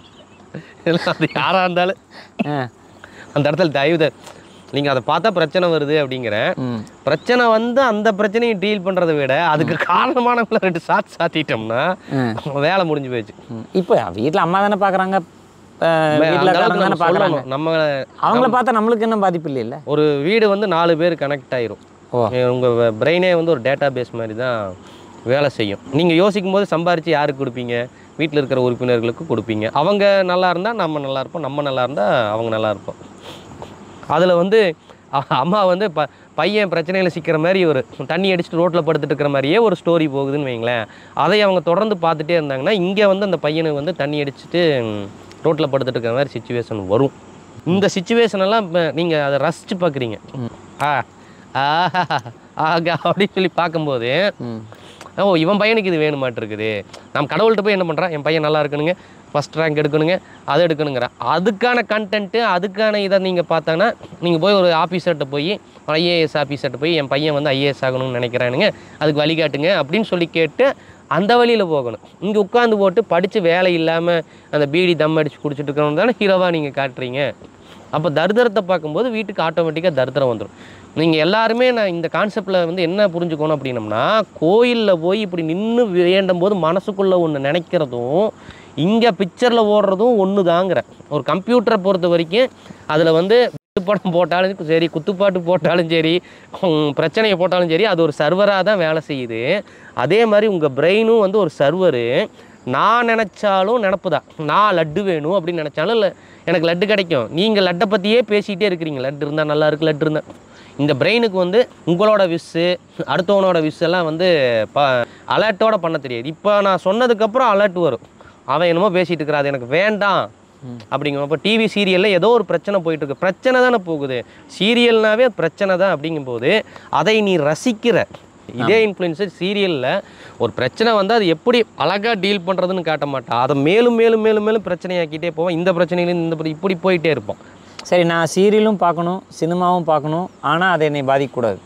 அது யாராக இருந்தாலும் அந்த இடத்துல தயவு நீங்கள் அதை பார்த்தா பிரச்சனை வருது அப்படிங்கிறேன் பிரச்சனை வந்து அந்த பிரச்சனையை டீல் பண்ணுறதை விட அதுக்கு காரணமானவங்கள ரெண்டு சாத்து சாத்திட்டோம்னா வேலை முடிஞ்சு போயிடுச்சு இப்போ வீட்டில் அம்மா தானே பார்க்குறாங்க வீட்டில் அந்த அளவுக்கு தானே நம்ம பார்க்குறாங்க சொல்லணும். நம்ம அவங்கள பார்த்தா நம்மளுக்கு என்ன பாதிப்பு இல்லைல்ல ஒரு வீடு வந்து நாலு பேர் கனெக்ட் ஆயிரும் உங்கள் பிரெயினே வந்து ஒரு டேட்டா பேஸ் மாதிரி தான் வேலை செய்யும் நீங்கள் யோசிக்கும் போது சம்பாரித்து யாருக்கு கொடுப்பீங்க வீட்டில் இருக்கிற உறுப்பினர்களுக்கு கொடுப்பீங்க அவங்க நல்லா இருந்தால் நம்ம நல்லா இருப்போம் நம்ம நல்லா இருந்தால் அவங்க நல்லா இருப்போம் அதில் வந்து அ- அம்மா வந்து ப பையன் பிரச்சனையில் சிக்கிற மாதிரி ஒரு தண்ணி அடிச்சுட்டு ரோட்டில் படுத்துட்டு இருக்கிற மாதிரியே ஒரு ஸ்டோரி போகுதுன்னு வைங்களேன் அதை அவங்க தொடர்ந்து பார்த்துட்டே இருந்தாங்கன்னா இங்கே வந்து அந்த பையனுக்கு வந்து தண்ணி அடிச்சுட்டு ரோட்டில் படுத்துட்டு இருக்கிற மாதிரி சுச்சுவேஷன் வரும் இந்த சுச்சுவேஷன் எல்லாம் நீங்கள் அதை ரசித்து பார்க்குறீங்க ஆ ஆஹா ஆகா அப்படின்னு சொல்லி பார்க்கும்போது ஓ இவன் பையனுக்கு இது வேணுமாட்டிருக்குது நம்ம கடவுள்கிட்ட போய் என்ன பண்ணுறான் என் பையன் நல்லா இருக்கணுங்க ஃபஸ்ட் ரேங்க் எடுக்கணுங்க அதை எடுக்கணுங்கிற அதுக்கான கண்டென்ட்டு அதுக்கான இதை நீங்கள் பார்த்தாங்கன்னா நீங்கள் போய் ஒரு ஆஃபீஸர்கிட்ட போய் ஐஏஎஸ் ஆஃபீஸர்கிட்ட போய் என் பையன் வந்து ஐஏஎஸ் ஆகணும்னு நினைக்கிறானுங்க அதுக்கு வழிகாட்டுங்க அப்படின்னு சொல்லி கேட்டு அந்த வழியில் போகணும் இங்கே உட்காந்து போட்டு படித்து வேலை இல்லாமல் அந்த பீடி தம் அடித்து குடிச்சிட்டு இருக்கிறவங்க தானே ஹீரோவாக நீங்கள் காட்டுறீங்க அப்போ தரித்திரத்தை பார்க்கும்போது வீட்டுக்கு ஆட்டோமேட்டிக்காக தரித்திரம் வந்துடும் நீங்கள் எல்லாருமே நான் இந்த கான்செப்டில் வந்து என்ன புரிஞ்சுக்கணும் அப்படின்னம்னா கோயிலில் போய் இப்படி நின்று வேண்டும் போது மனசுக்குள்ளே ஒன்று நினைக்கிறதும் இங்கே பிக்சரில் ஓடுறதும் ஒன்று தாங்கிற ஒரு கம்ப்யூட்டரை பொறுத்த வரைக்கும் அதில் வந்து படம் போட்டாலும் சரி குத்துப்பாட்டு போட்டாலும் சரி உம், பிரச்சனையை போட்டாலும் சரி அது ஒரு சர்வராக தான் வேலை செய்யுது அதே மாதிரி உங்கள் பிரெயினும் வந்து ஒரு சர்வரு நான் நினச்சாலும் நினப்பு தான் நான் லட்டு வேணும் அப்படின்னு நினச்சாலும் இல்லை எனக்கு லட்டு கிடைக்கும் நீங்கள் லட்டை பற்றியே பேசிகிட்டே இருக்கிறீங்க லட்டு இருந்தால் நல்லா இருக்கு லட்டு இருந்தால் இந்த பிரெயினுக்கு வந்து உங்களோட விஸ்ஸு அடுத்தவனோட விஸ் எல்லாம் வந்து ப அலர்ட்டோட பண்ண தெரியாது இப்போ நான் சொன்னதுக்கப்புறம் அலர்ட் வரும் அவன் என்னமோ பேசிட்டு இருக்கிறா அது எனக்கு வேண்டாம் அப்படிங்கிறப்ப டிவி சீரியலில் ஏதோ ஒரு பிரச்சனை போயிட்டு இருக்கு பிரச்சனை தானே போகுது சீரியல்னாவே பிரச்சனை தான் அப்படிங்கும்போது அதை நீ ரசிக்கிற இதே இன்ஃப்ளூயன்சர் சீரியலில் ஒரு பிரச்சனை வந்து அது எப்படி அழகாக டீல் பண்ணுறதுன்னு காட்ட மாட்டான் அதை மேலும் மேலும் மேலும் மேலும் பிரச்சனையாக்கிட்டே போவோம் இந்த பிரச்சனையிலேருந்து இந்த பிர- இப்படி போயிட்டே இருப்போம் சரி நான் சீரியலும் பார்க்கணும் சினிமாவும் பார்க்கணும் ஆனால் அது என்னை பாதிக்கக்கூடாது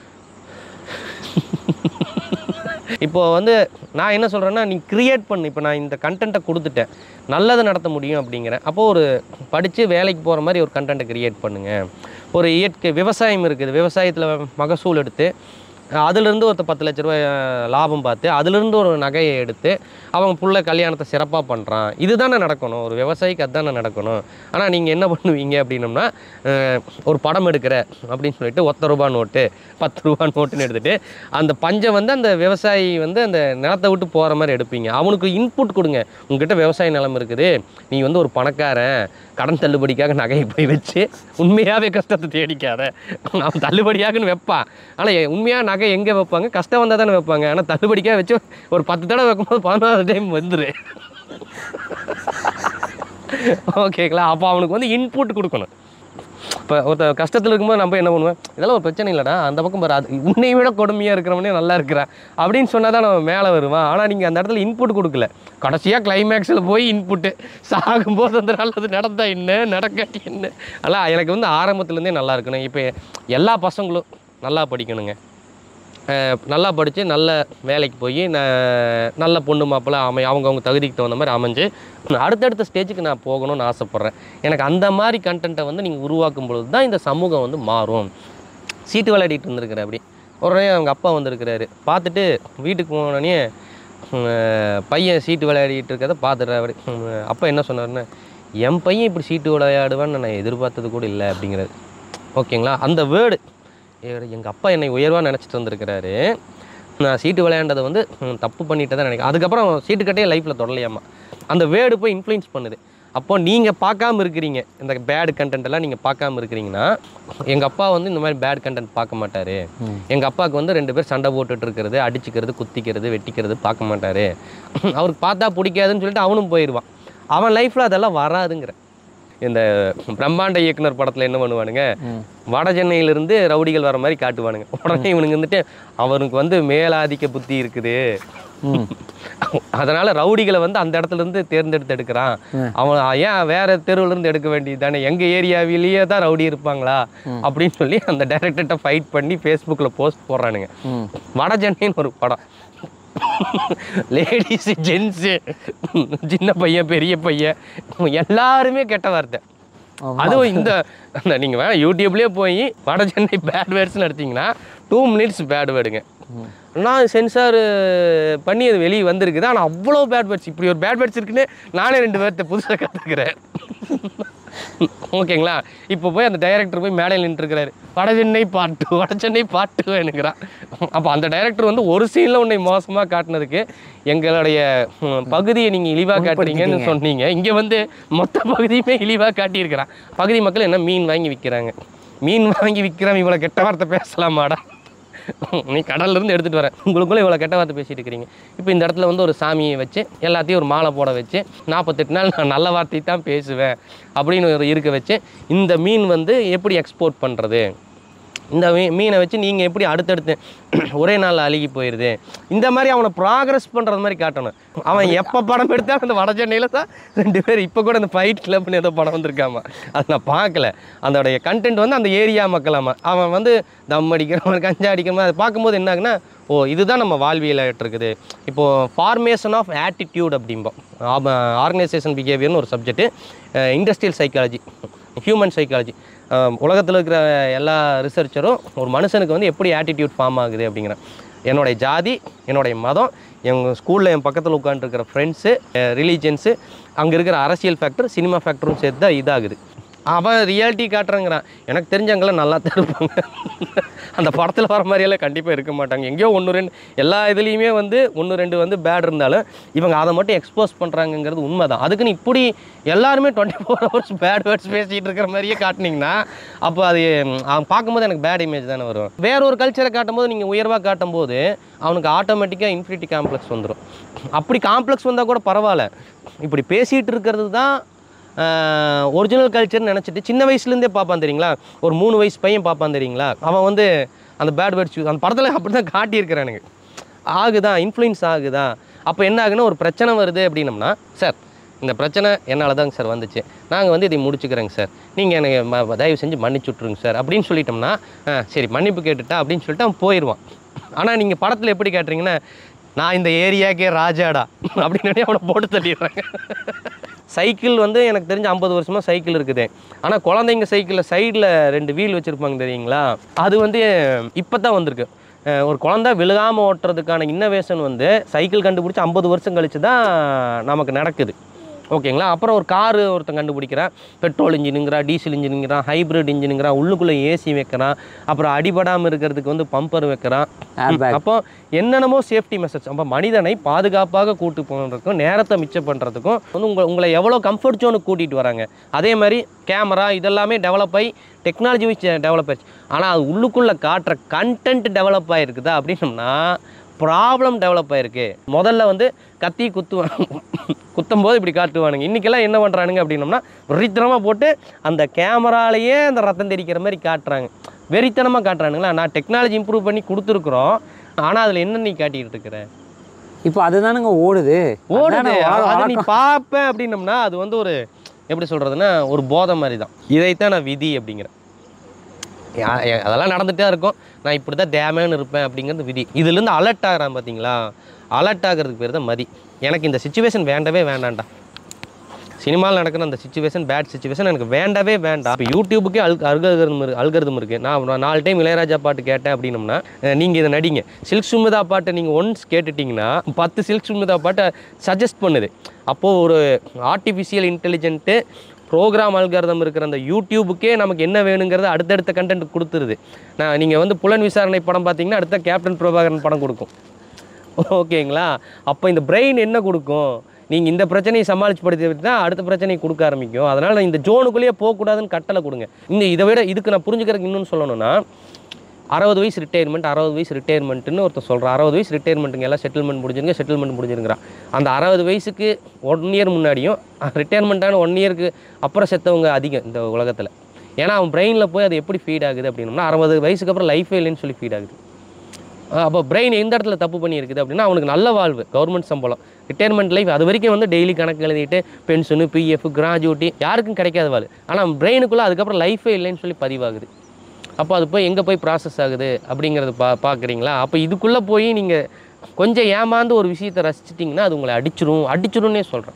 இப்போ வந்து நான் என்ன சொல்கிறேன்னா நீ கிரியேட் பண்ணு இப்போ நான் இந்த கண்டென்ட்டை கொடுத்துட்டேன் நல்லதை நடத்த முடியும் அப்படிங்கிறேன் அப்போது ஒரு படித்து வேலைக்கு போகிற மாதிரி ஒரு கண்டென்ட்டை கிரியேட் பண்ணுங்கள் ஒரு இயற்கை விவசாயம் இருக்குது விவசாயத்தில் மகசூல் எடுத்து அதுலேருந்து ஒருத்தர் பத்து லட்ச ரூபாய் அஹ், லாபம் பார்த்து அதுலேருந்து ஒரு நகையை எடுத்து அவங்க புள்ள கல்யாணத்தை சிறப்பாக பண்ணுறான் இதுதானே நடக்கணும் ஒரு விவசாயிக்கு அதுதானே நடக்கணும் ஆனால் நீங்கள் என்ன பண்ணுவீங்க அப்படின்னம்னா அஹ், ஒரு படம் எடுக்கிற அப்படின்னு சொல்லிட்டு ஒத்த ரூபா நோட்டு பத்து ரூபா நோட்டுன்னு எடுத்துகிட்டு அந்த பஞ்சை வந்து அந்த விவசாயி வந்து அந்த நிலத்தை விட்டு போகிற மாதிரி எடுப்பீங்க அவனுக்கு இன்புட் கொடுங்க உங்ககிட்ட விவசாய நிலம் இருக்குது நீ வந்து ஒரு பணக்காரன் கடன் தள்ளுபடிக்காக நகையை போய் வச்சு உண்மையாகவே கஷ்டத்தை தேடிக்காத அவன் தள்ளுபடியாகன்னு வைப்பான் ஆனால் உண்மையாக நகை எங்கே வைப்பாங்க கஷ்டம் வந்தால் தானே வைப்பாங்க ஆனால் தள்ளுபடிக்காக வச்சு ஒரு பத்து தடவை வைக்கும்போது பதினோரு டைம் வந்துரு ஓகேங்களா அப்போ அவனுக்கு வந்து இன்புட் கொடுக்கணும் இப்போ ஒருத்த கஷ்டத்தில் இருக்கும்போது நம்ம என்ன பண்ணுவேன் இதெல்லாம் ஒரு பிரச்சனை இல்லைடா அந்த பக்கம் பாரு அது உன்னை விட கொடுமையாக இருக்கிறவனே நல்லா இருக்கிறான் அப்படின்னு சொன்னால் தான் நம்ம மேலே வருவான் ஆனால் நீங்கள் அந்த இடத்துல இன்புட் கொடுக்கல கடைசியாக கிளைமேக்ஸில் போய் இன்புட்டு சாகும்போது அந்த நல்லது நடந்தா என்ன நடக்காட்டி என்ன அல்ல எனக்கு வந்து ஆரம்பத்துலேருந்தே நல்லா இருக்கணும் இப்போ எல்லா பசங்களும் நல்லா படிக்கணுங்க அஹ் நல்லா படித்து நல்ல வேலைக்கு போய் நான் நல்ல பொண்ணு மாப்பிள்ளை அமை அவங்கவுங்க தகுதிக்கு தகுந்த மாதிரி அமைஞ்சு அடுத்தடுத்த ஸ்டேஜுக்கு நான் போகணும்னு ஆசைப்பட்றேன் எனக்கு அந்த மாதிரி கண்டென்ட்டை வந்து நீங்கள் உருவாக்கும் பொழுது தான் இந்த சமூகம் வந்து மாறும் சீட்டு விளையாடிட்டு இருந்திருக்கிற அப்படி உடனே அவங்க அப்பா வந்திருக்கிறாரு பார்த்துட்டு வீட்டுக்கு போனோடனே பையன் சீட்டு விளையாடிட்டு இருக்கிறத பார்த்துட்ற அப்படி ஹம், அப்பா என்ன சொன்னாருன்னு என் பையன் இப்படி சீட்டு விளையாடுவான்னு நான் எதிர்பார்த்தது கூட இல்லை அப்படிங்கிறது ஓகேங்களா அந்த வேர்டு எங்கள் அப்பா என்னை உயர்வாக நினச்சிட்டு வந்திருக்கிறாரு நான் சீட்டு விளையாண்டதை வந்து ம், தப்பு பண்ணிட்டு தான் நினைக்கிறேன் அதுக்கப்புறம் சீட்டு கட்டையே லைஃப்பில் தொடலையாமா அந்த வேர்டு போய் இன்ஃப்ளூயன்ஸ் பண்ணுது அப்போ நீங்கள் பார்க்காம இருக்கிறீங்க இந்த பேட் கண்டென்ட் எல்லாம் நீங்கள் பார்க்காம இருக்கிறீங்கன்னா எங்கள் அப்பா வந்து இந்த மாதிரி பேட் கண்டென்ட் பார்க்க மாட்டார் எங்கள் அப்பாவுக்கு வந்து ரெண்டு பேர் சண்டை போட்டுட்டு இருக்கிறது அடிச்சுக்கிறது குத்திக்கிறது வெட்டிக்கிறது பார்க்க மாட்டார் அவருக்கு பார்த்தா பிடிக்காதுன்னு சொல்லிட்டு அவனும் போயிடுவான் அவன் லைஃப்பில் அதெல்லாம் வராதுங்கிற இந்த பிரம்மாண்ட இயக்குனர் படத்தில் என்ன பண்ணுவானுங்க வட சென்னையிலிருந்து ரவுடிகள் வர மாதிரி காட்டுவானுங்க உடனே இவனுங்க வந்துட்டு அவனுக்கு வந்து மேலாதிக்க புத்தி இருக்குது அதனால ரவுடிகளை வந்து அந்த இடத்துல இருந்து தேர்ந்தெடுத்து எடுக்கிறான் அவன் ஏன் வேற தெருவுல இருந்து எடுக்க வேண்டியது தானே எங்க ஏரியாவிலேயே தான் ரவுடி இருப்பாங்களா அப்படின்னு சொல்லி அந்த டைரக்டர்கிட்ட ஃபைட் பண்ணி ஃபேஸ்புக்கில் போஸ்ட் போடுறானுங்க வட சென்னைன்னு ஒரு படம் லேடிஸ் ஜென்ஸு சின்ன பையன் பெரிய பையன் எல்லாருமே கெட்ட வார்த்தை அதுவும் இந்த அந்த நீங்கள் வேணா யூடியூப்லேயே போய் வட சென்னை பேட் வேர்ட்ஸ்னு எடுத்தீங்கன்னா டூ மினிட்ஸ் பேட் வேர்டுங்க நான் சென்சார் பண்ணி அது வெளியே வந்திருக்குது ஆனால் அவ்வளோ பேட் வேர்ட்ஸ் இப்படி ஒரு பேட் வேர்ட்ஸ் இருக்குன்னு நானே ரெண்டு பேர்த்த புதுசாக கற்றுக்கிறேன் ஓகேங்களா இப்போ போய் அந்த டைரக்டர் போய் மேடையில் நின்றுருக்கிறாரு வட சென்னை பாட்டு வட சென்னை பாட்டு வேணுங்கிறான் அப்போ அந்த டைரக்டர் வந்து ஒரு சீனில் உன்னை மோசமாக காட்டினதுக்கு எங்களுடைய ம், பகுதியை நீங்கள் இழிவாக காட்டுறீங்கன்னு சொன்னீங்க இங்கே வந்து மொத்த பகுதியுமே இழிவாக காட்டியிருக்கிறான் பகுதி மக்கள் என்ன மீன் வாங்கி விற்கிறாங்க மீன் வாங்கி விற்கிறவன் இவ்வளோ கெட்ட வார்த்தை பேசலாமாடா நீ கடல்ல இருந்து எடுத்துகிட்டு வரேன் உங்களுக்குள்ள இவ்வளோ கெட்ட வார்த்தை பேசிட்டு இருக்கிறீங்க இப்போ இந்த இடத்துல வந்து ஒரு சாமியை வச்சு எல்லாத்தையும் ஒரு மாலை போட வச்சு நாற்பத்தெட்டு நாள் நான் நல்ல வார்த்தை தான் பேசுவேன் அப்படின்னு ஒரு இருக்க வச்சு இந்த மீன் வந்து எப்படி எக்ஸ்போர்ட் பண்ணுறது இந்த மீ மீனை வச்சு நீங்கள் எப்படி அடுத்தடுத்து ஒரே நாளில் அழுகி போயிடுது இந்த மாதிரி அவனை ப்ராக்ரஸ் பண்ணுறது மாதிரி காட்டணும் அவன் எப்போ படம் எடுத்தாலும் அந்த வட சென்னையில் தான் ரெண்டு பேர் இப்போ கூட அந்த ஃபைட் கிளப்னு ஏதோ படம் வந்திருக்காமா அது நான் பார்க்கல அதோடைய கண்டென்ட் வந்து அந்த ஏரியா மக்களாமா அவன் வந்து தம் அடிக்கிறவன் கஞ்சா அடிக்கிறவன் அதை பார்க்கும்போது என்ன ஆகுனா ஓ இதுதான் நம்ம வாழ்வியல் இருக்குது இப்போது ஃபார்மேஷன் ஆஃப் ஆட்டிடியூட் அப்படிம்போம் ஆர்கனைசேஷன் பிஹேவியர்னு ஒரு subject industrial psychology human psychology உலகத்தில் இருக்கிற எல்லா ரிசர்ச்சரும் ஒரு மனுஷனுக்கு வந்து எப்படி ஆட்டிடியூட் ஃபார்ம் ஆகுது அப்படிங்கிற என்னுடைய ஜாதி என்னுடைய மதம் எங்கள் ஸ்கூலில் என் பக்கத்தில் உட்காந்துருக்கிற ஃப்ரெண்ட்ஸு ரிலீஜன்ஸு அங்கே இருக்கிற அரசியல் ஃபேக்டர் சினிமா ஃபேக்டரும் சேர்த்து தான் இதாகுது அவன் ரியாலிட்டி காட்டுறேங்கிறான் எனக்கு தெரிஞ்சவங்களாம் நல்லா தான் இருப்பாங்க அந்த படத்தில் வர மாதிரியெல்லாம் கண்டிப்பாக இருக்க மாட்டாங்க எங்கேயோ ஒன்று ரெண்டு எல்லா இதுலேயுமே வந்து ஒன்று ரெண்டு வந்து பேட் இருந்தாலும் இவங்க அதை மட்டும் எக்ஸ்போஸ் பண்ணுறாங்கங்கிறது உண்மை தான் அதுக்குன்னு இப்படி எல்லாருமே twenty four hours bad words பேசிகிட்டு இருக்கிற மாதிரியே காட்டினீங்கன்னா அப்போ அது ம், அவன் பார்க்கும்போது எனக்கு பேட் இமேஜ் தானே வரும் வேற ஒரு கல்ச்சரை காட்டும்போது நீங்கள் உயர்வாக காட்டும்போது அவனுக்கு ஆட்டோமேட்டிக்காக இன்ஃபினிட்டி காம்ப்ளெக்ஸ் வந்துடும் அப்படி காம்ப்ளெக்ஸ் வந்தால் கூட பரவாயில்ல இப்படி பேசிகிட்டு இருக்கிறது தான் ஒரிஜினல் கல்ச்சர்னு நினச்சிட்டு சின்ன வயசுலேருந்தே பார்ப்பான் தெரியுங்களா ஒரு மூணு வயசு பையன் பார்ப்பான் தெரியுங்களா அவன் வந்து அந்த பேட் வேர்ட்ஸ் அந்த படத்தில் அப்படி தான் காட்டியிருக்கிறானுங்க ஆகுதா இன்ஃப்ளூயன்ஸ் ஆகுதா அப்போ என்ன ஆகுன்னா ஒரு பிரச்சனை வருது அப்படின்னம்னா சார் இந்த பிரச்சனை என்னால் தாங்க சார் வந்துச்சு நாங்கள் வந்து இதை முடிச்சுக்கிறேங்க சார் நீங்கள் எனக்கு ம- தயவு செஞ்சு மன்னிச்சு விட்ருங்க சார் அப்படின்னு சொல்லிட்டோம்னா "ஆ, சரி மன்னிப்பு கேட்டுட்டா அப்படின்னு சொல்லிட்டு அவன் போயிடுவான் ஆனால் நீங்கள் படத்தில் எப்படி கேட்டுறீங்கன்னா நான் இந்த ஏரியாக்கே ராஜாடா அப்படின்னு அவனை போட்டு தள்ளிடுறாங்க சைக்கிள் வந்து எனக்கு தெரிஞ்ச ஐம்பது வருஷமாக சைக்கிள் இருக்குது ஆனால் குழந்தைங்க சைக்கிளில் சைடில் ரெண்டு வீல் வச்சுருப்பாங்க தெரியுங்களா அது வந்து இப்போ தான் வந்திருக்கு அஹ் ஒரு குழந்தை விழுகாமல் ஓட்டுறதுக்கான இன்னோவேஷன் வந்து சைக்கிள் கண்டுபிடிச்சி ஐம்பது வருஷம் கழிச்சு தான் நமக்கு நடக்குது ஓகேங்களா அப்புறம் ஒரு காரு ஒருத்தன் கண்டுபிடிக்கிறான் பெட்ரோல் இன்ஜினுங்கிறான் டீசல் இன்ஜினுங்கிறான் ஹைப்ரிட் இன்ஜினுங்கிறான் உள்ளுக்குள்ளே ஏசி வைக்கிறான் அப்புறம் அடிபடாமல் இருக்கிறதுக்கு வந்து பம்பர் வைக்கிறான் அப்போ என்னென்னமோ சேஃப்டி மெசேஜ் அப்போ மனிதனை பாதுகாப்பாக கூட்டு போகிறதுக்கும் நேரத்தை மிச்சம் பண்ணுறதுக்கும் வந்து உங்களை உங்களை எவ்வளோ கம்ஃபர்ட் ஜோனுக்கு கூட்டிகிட்டு வராங்க அதே மாதிரி கேமரா இதெல்லாமே டெவலப் ஆகி டெக்னாலஜி வச்சு டெவலப் ஆயிடுச்சு ஆனால் அது உள்ளுக்குள்ளே காட்டுற கண்டென்ட் டெவலப் ஆகிருக்குதா அப்படின்னம்னா ப்ராப்ளம் டெவலப் ஆயிருக்கு முதல்ல வந்து கத்தி குத்துவாங்க குத்தும் போது இப்படி காட்டுவானுங்க இன்றைக்கெல்லாம் என்ன பண்ணுறானுங்க அப்படின்னம்னா வெறித்தனமாக போட்டு அந்த கேமராலேயே அந்த ரத்தம் தெரிக்கிற மாதிரி காட்டுறாங்க வெறித்தனமாக காட்டுறானுங்களா நான் டெக்னாலஜி இம்ப்ரூவ் பண்ணி கொடுத்துருக்குறோம் ஆனால் அதில் என்ன நீ காட்டிகிட்டு இருக்கிற இப்போ அதுதானுங்க ஓடுது ஓடுது அதானே வா- அதை நீ வழக்கம். பார்ப்பேன் அப்படின்னம்னா அது வந்து ஒரு எப்படி சொல்கிறதுன்னா ஒரு போதை மாதிரி தான் இதைத்தான் நான் விதி அப்படிங்கிறேன் யா- யா- அதெல்லாம் நடந்துகிட்டே இருக்கும் நான் இப்படி தான் டேமேன்னு இருப்பேன் அப்படிங்கிறது விதி இதுலேருந்து அலர்ட் ஆகிறான் பார்த்தீங்களா அலர்ட் ஆகிறதுக்கு பேர் தான் மதி எனக்கு இந்த சுச்சுவேஷன் வேண்டவே வேண்டாம்டா சினிமாவில் நடக்கிற அந்த சுச்சுவேஷன் பேட் சுச்சுவேஷன் எனக்கு வேண்டவே வேண்டாம் இப்போ யூடியூபுக்கே அல் அல்கரிதம் இருக்கு அல்கரிதம் இருக்குது நான் நான் நாலு டைம் இளையராஜா பாட்டு கேட்டேன் அப்படின்னம்னா நீங்கள் இதை நடிங்க சில்க் சுமிதா பாட்டை நீங்கள் ஒன்ஸ் கேட்டுட்டிங்கன்னா பத்து சில்க் சுமிதா பாட்டை சஜஸ்ட் பண்ணுது அப்போது ஒரு ஆர்டிஃபிஷியல் இன்டெலிஜென்ட்டு ப்ரோக்ராம் அல்காரதம் இருக்கிற அந்த யூடியூபுக்கே நமக்கு என்ன வேணுங்கிறத அடுத்தடுத்த கண்டென்ட் கொடுத்துருது நான் நீங்கள் வந்து புலன் விசாரணை படம் பார்த்தீங்கன்னா அடுத்த கேப்டன் பிரபாகரன் படம் கொடுக்கும் ஓகேங்களா அப்போ இந்த பிரெயின் என்ன கொடுக்கும் நீங்கள் இந்த பிரச்சனையை சமாளிச்சு படுத்தி தான் அடுத்த பிரச்சனையை கொடுக்க ஆரம்பிக்கும் அதனால் இந்த ஜோனுக்குள்ளேயே போகக்கூடாதுன்னு கட்டளை கொடுங்க இந்த இதை விட இதுக்கு நான் புரிஞ்சுக்கிறதுக்கு இன்னொன்று சொல்லணும்னா அறுபது வயசு ரிட்டையர்மெண்ட் அறுபது வயசு ரிட்டையர்மெண்ட்னு ஒருத்தர் சொல்கிறான் அறுபது வயசு ரிட்டையர்மெண்ட்டுங்க எல்லாம் செட்டில்மெண்ட் முடிஞ்சிருங்க செட்டில்மெண்ட் முடிஞ்சிருங்கிறான் அந்த அறுபது வயசுக்கு ஒன் இயர் முன்னாடியும் ரிட்டையர்மெண்ட்டான ஒன் இயருக்கு அப்புறம் செத்தவங்க அதிகம் இந்த உலகத்தில் ஏன்னா அவன் பிரெயினில் போய் அது எப்படி ஃபீட் ஆகுது அப்படின்னம்னா அறுபது வயசுக்கு அப்புறம் லைஃபே இல்லைன்னு சொல்லி ஃபீட் ஆகுது அப்போ பிரெயின் எந்த இடத்துல தப்பு பண்ணியிருக்குது அப்படின்னா அவனுக்கு நல்ல வாழ்வு கவர்மெண்ட் சம்பளம் ரிட்டையர்மெண்ட் லைஃப் அது வரைக்கும் வந்து டெய்லி கணக்கு எழுதிட்டு பென்ஷனு பிஎஃப் கிராஜுவிட்டி யாருக்கும் கிடைக்காத வாழ் ஆனால் பிரெயினுக்குள்ளே அதுக்கப்புறம் லைஃபே இல்லைன்னு சொல்லி பதிவாகுது அப்போ அது போய் எங்கே போய் ப்ராசஸ் ஆகுது அப்படிங்கிறது பா பார்க்குறீங்களா அப்போ இதுக்குள்ளே போய் நீங்கள் கொஞ்சம் ஏமாந்து ஒரு விஷயத்தை ரசிச்சிட்டிங்கன்னா அது உங்களை அடிச்சிரும் அடிச்சிரும்னே சொல்கிறேன்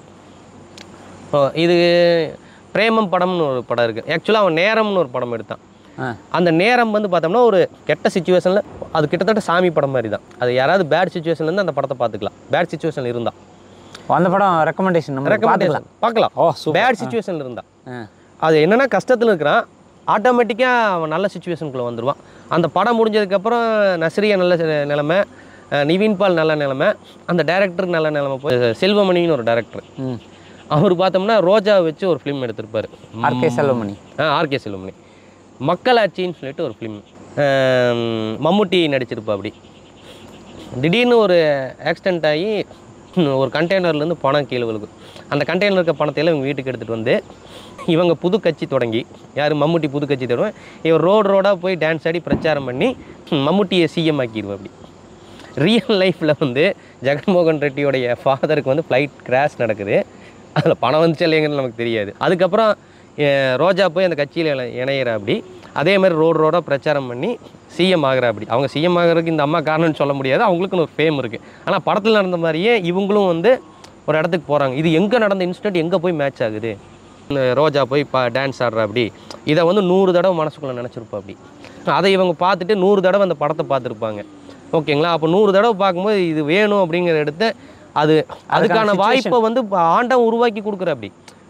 இது பிரேமம் படம்னு ஒரு படம் இருக்குது ஆக்சுவலாக அவன் நேரம்னு ஒரு படம் எடுத்தான் அந்த நேரம் வந்து பார்த்தோம்னா ஒரு கெட்ட சுச்சுவேஷனில் அது கிட்டத்தட்ட சாமி படம் மாதிரி தான் அது யாராவது பேட் சுச்சுவேஷன்லேருந்து அந்த படத்தை பார்த்துக்கலாம் பேட் சுச்சுவேஷனில் இருந்தா அந்த படம் ரெக்கமெண்டேஷன் நம்ம ரெக்கமெண்டேஷன் பார்க்கலாம் ஓ சூப்பர் பேட் சுச்சுவேஷனில் இருந்தா அது என்னன்னா கஷ்டத்தில் இருக்கிறான் ஆட்டோமேட்டிக்காக அவன் நல்ல சுச்சுவேஷனுக்குள்ளே வந்துடுவான் அந்த படம் முடிஞ்சதுக்கப்புறம் நஸ்ரியா நல்ல சி- நிலைமை அஹ் நிவின் பால் நல்ல நிலைமை அந்த டேரக்டருக்கு நல்ல நிலைமை போய் செல்வமணின்னு ஒரு டேரக்டர் அவர் பார்த்தோம்னா ரோஜா வச்சு ஒரு ஃபிலிம் எடுத்திருப்பாரு ஆர்கே செல்வமணி ஆ ஆர்கே செல்வமணி மக்களாட்சின்னு சொல்லிட்டு ஒரு ஃபிலிம் மம்முட்டி நடிச்சிருப்பா அப்படி திடீர்னு ஒரு ஆக்சிடென்ட் ஆகி ஒரு கண்டெய்னர்லேருந்து பணம் கீழே விழுகும் அந்த கண்டெய்னர் இருக்க பணத்தை எல்லாம் இவங்க வீட்டுக்கு எடுத்துகிட்டு வந்து இவங்க புது கட்சி தொடங்கி யார் மம்முட்டி புது கட்சி தொடங்க இவர் ரோடு ரோடாக போய் டான்ஸ் ஆடி பிரச்சாரம் பண்ணி மம்முட்டியை சிஎம் ஆக்கிடுவோம் அப்படி ரியல் லைஃப்பில் வந்து ஜெகன்மோகன் ரெட்டியோடைய ஃபாதருக்கு வந்து ஃப்ளைட் கிராஷ் நடக்குது அதில் பணம் வந்துச்சு இல்லைங்கிறது நமக்கு தெரியாது அதுக்கப்புறம் அஹ், ரோஜா போய் அந்த கட்சியில் இணையிற அப்படி அதே மாதிரி ரோடு ரோடாக பிரச்சாரம் பண்ணி சிஎம் ஆகிற அப்படி அவங்க சிஎம் ஆகிறதுக்கு இந்த அம்மா காரணம்னு சொல்ல முடியாது அவங்களுக்குன்னு ஒரு ஃபேம் இருக்குது ஆனால் படத்தில் நடந்த மாதிரியே இவங்களும் வந்து ஒரு இடத்துக்கு போகிறாங்க இது எங்கே நடந்த இன்சிடென்ட் எங்கே போய் மேட்ச் ஆகுது இந்த ரோஜா போய் பா டான்ஸ் ஆடுற அப்படி இதை வந்து நூறு தடவை மனசுக்குள்ளே நினச்சிருப்பா அப்படி அதை இவங்க பார்த்துட்டு நூறு தடவை அந்த படத்தை பார்த்துருப்பாங்க ஓகேங்களா அப்போ நூறு தடவை பார்க்கும்போது இது வேணும் அப்படிங்கிற எடுத்து அது அதுக்கான situation. வாய்ப்பை வந்து இப்ப ஆண்டவன் உருவாக்கி கொடுக்குற அப்படி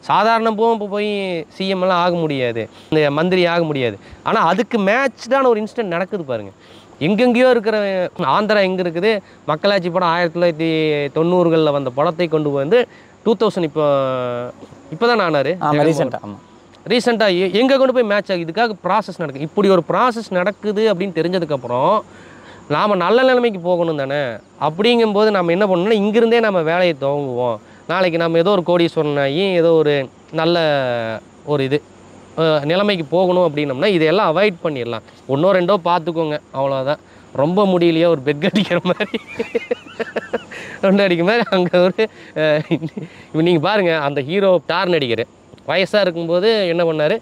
சாதாரண இப்போ போய் சிஎம் எல்லாம் ஆக முடியாது இந்த மந்திரி ஆக முடியாது ஆனால் அதுக்கு மேட்ச்டான ஒரு இன்சிடென்ட் நடக்குது பாருங்க எங்கெங்கேயோ இருக்கிற ஆந்திரா எங்கே இருக்குது மக்களாட்சி படம் ஆயிரத்தி தொள்ளாயிரத்தி தொண்ணூறுகளில் வந்த படத்தை கொண்டு வந்து டூ தௌசண்ட் இப்போ இப்போ தான் ஆனார் ஆமா ரீசெண்டாக ஆமாம் ரீசெண்டாக எங்கே கொண்டு போய் மேட்ச் ஆகுது இதுக்காக ப்ராசஸ் நடக்குது இப்படி ஒரு ப்ராசஸ் நடக்குது அப்படின்னு தெரிஞ்சதுக்கப்புறம் நாம் நல்ல நிலைமைக்கு போகணும் தானே அப்படிங்கும்போது நம்ம என்ன பண்ணணும்னா இங்கிருந்தே நம்ம வேலையை துவங்குவோம் நாளைக்கு நம்ம ஏதோ ஒரு கோடீஸ்வரன் ஆகி ஏதோ ஒரு நல்ல ஒரு இது அஹ், நிலைமைக்கு போகணும் அப்படின்னம்னா இதெல்லாம் அவாய்ட் பண்ணிடலாம் ஒன்றோ ரெண்டோ பார்த்துக்கோங்க அவ்வளோதான் ரொம்ப முடியலையே ஒரு பெட் அடிக்கிற மாதிரி ரெண்டு அடிக்கிற மாதிரி அங்கே ஒரு இப்போ நீங்கள் பாருங்கள் அந்த ஹீரோ ஸ்டார் நடிகர் வயசாக இருக்கும்போது என்ன பண்ணார்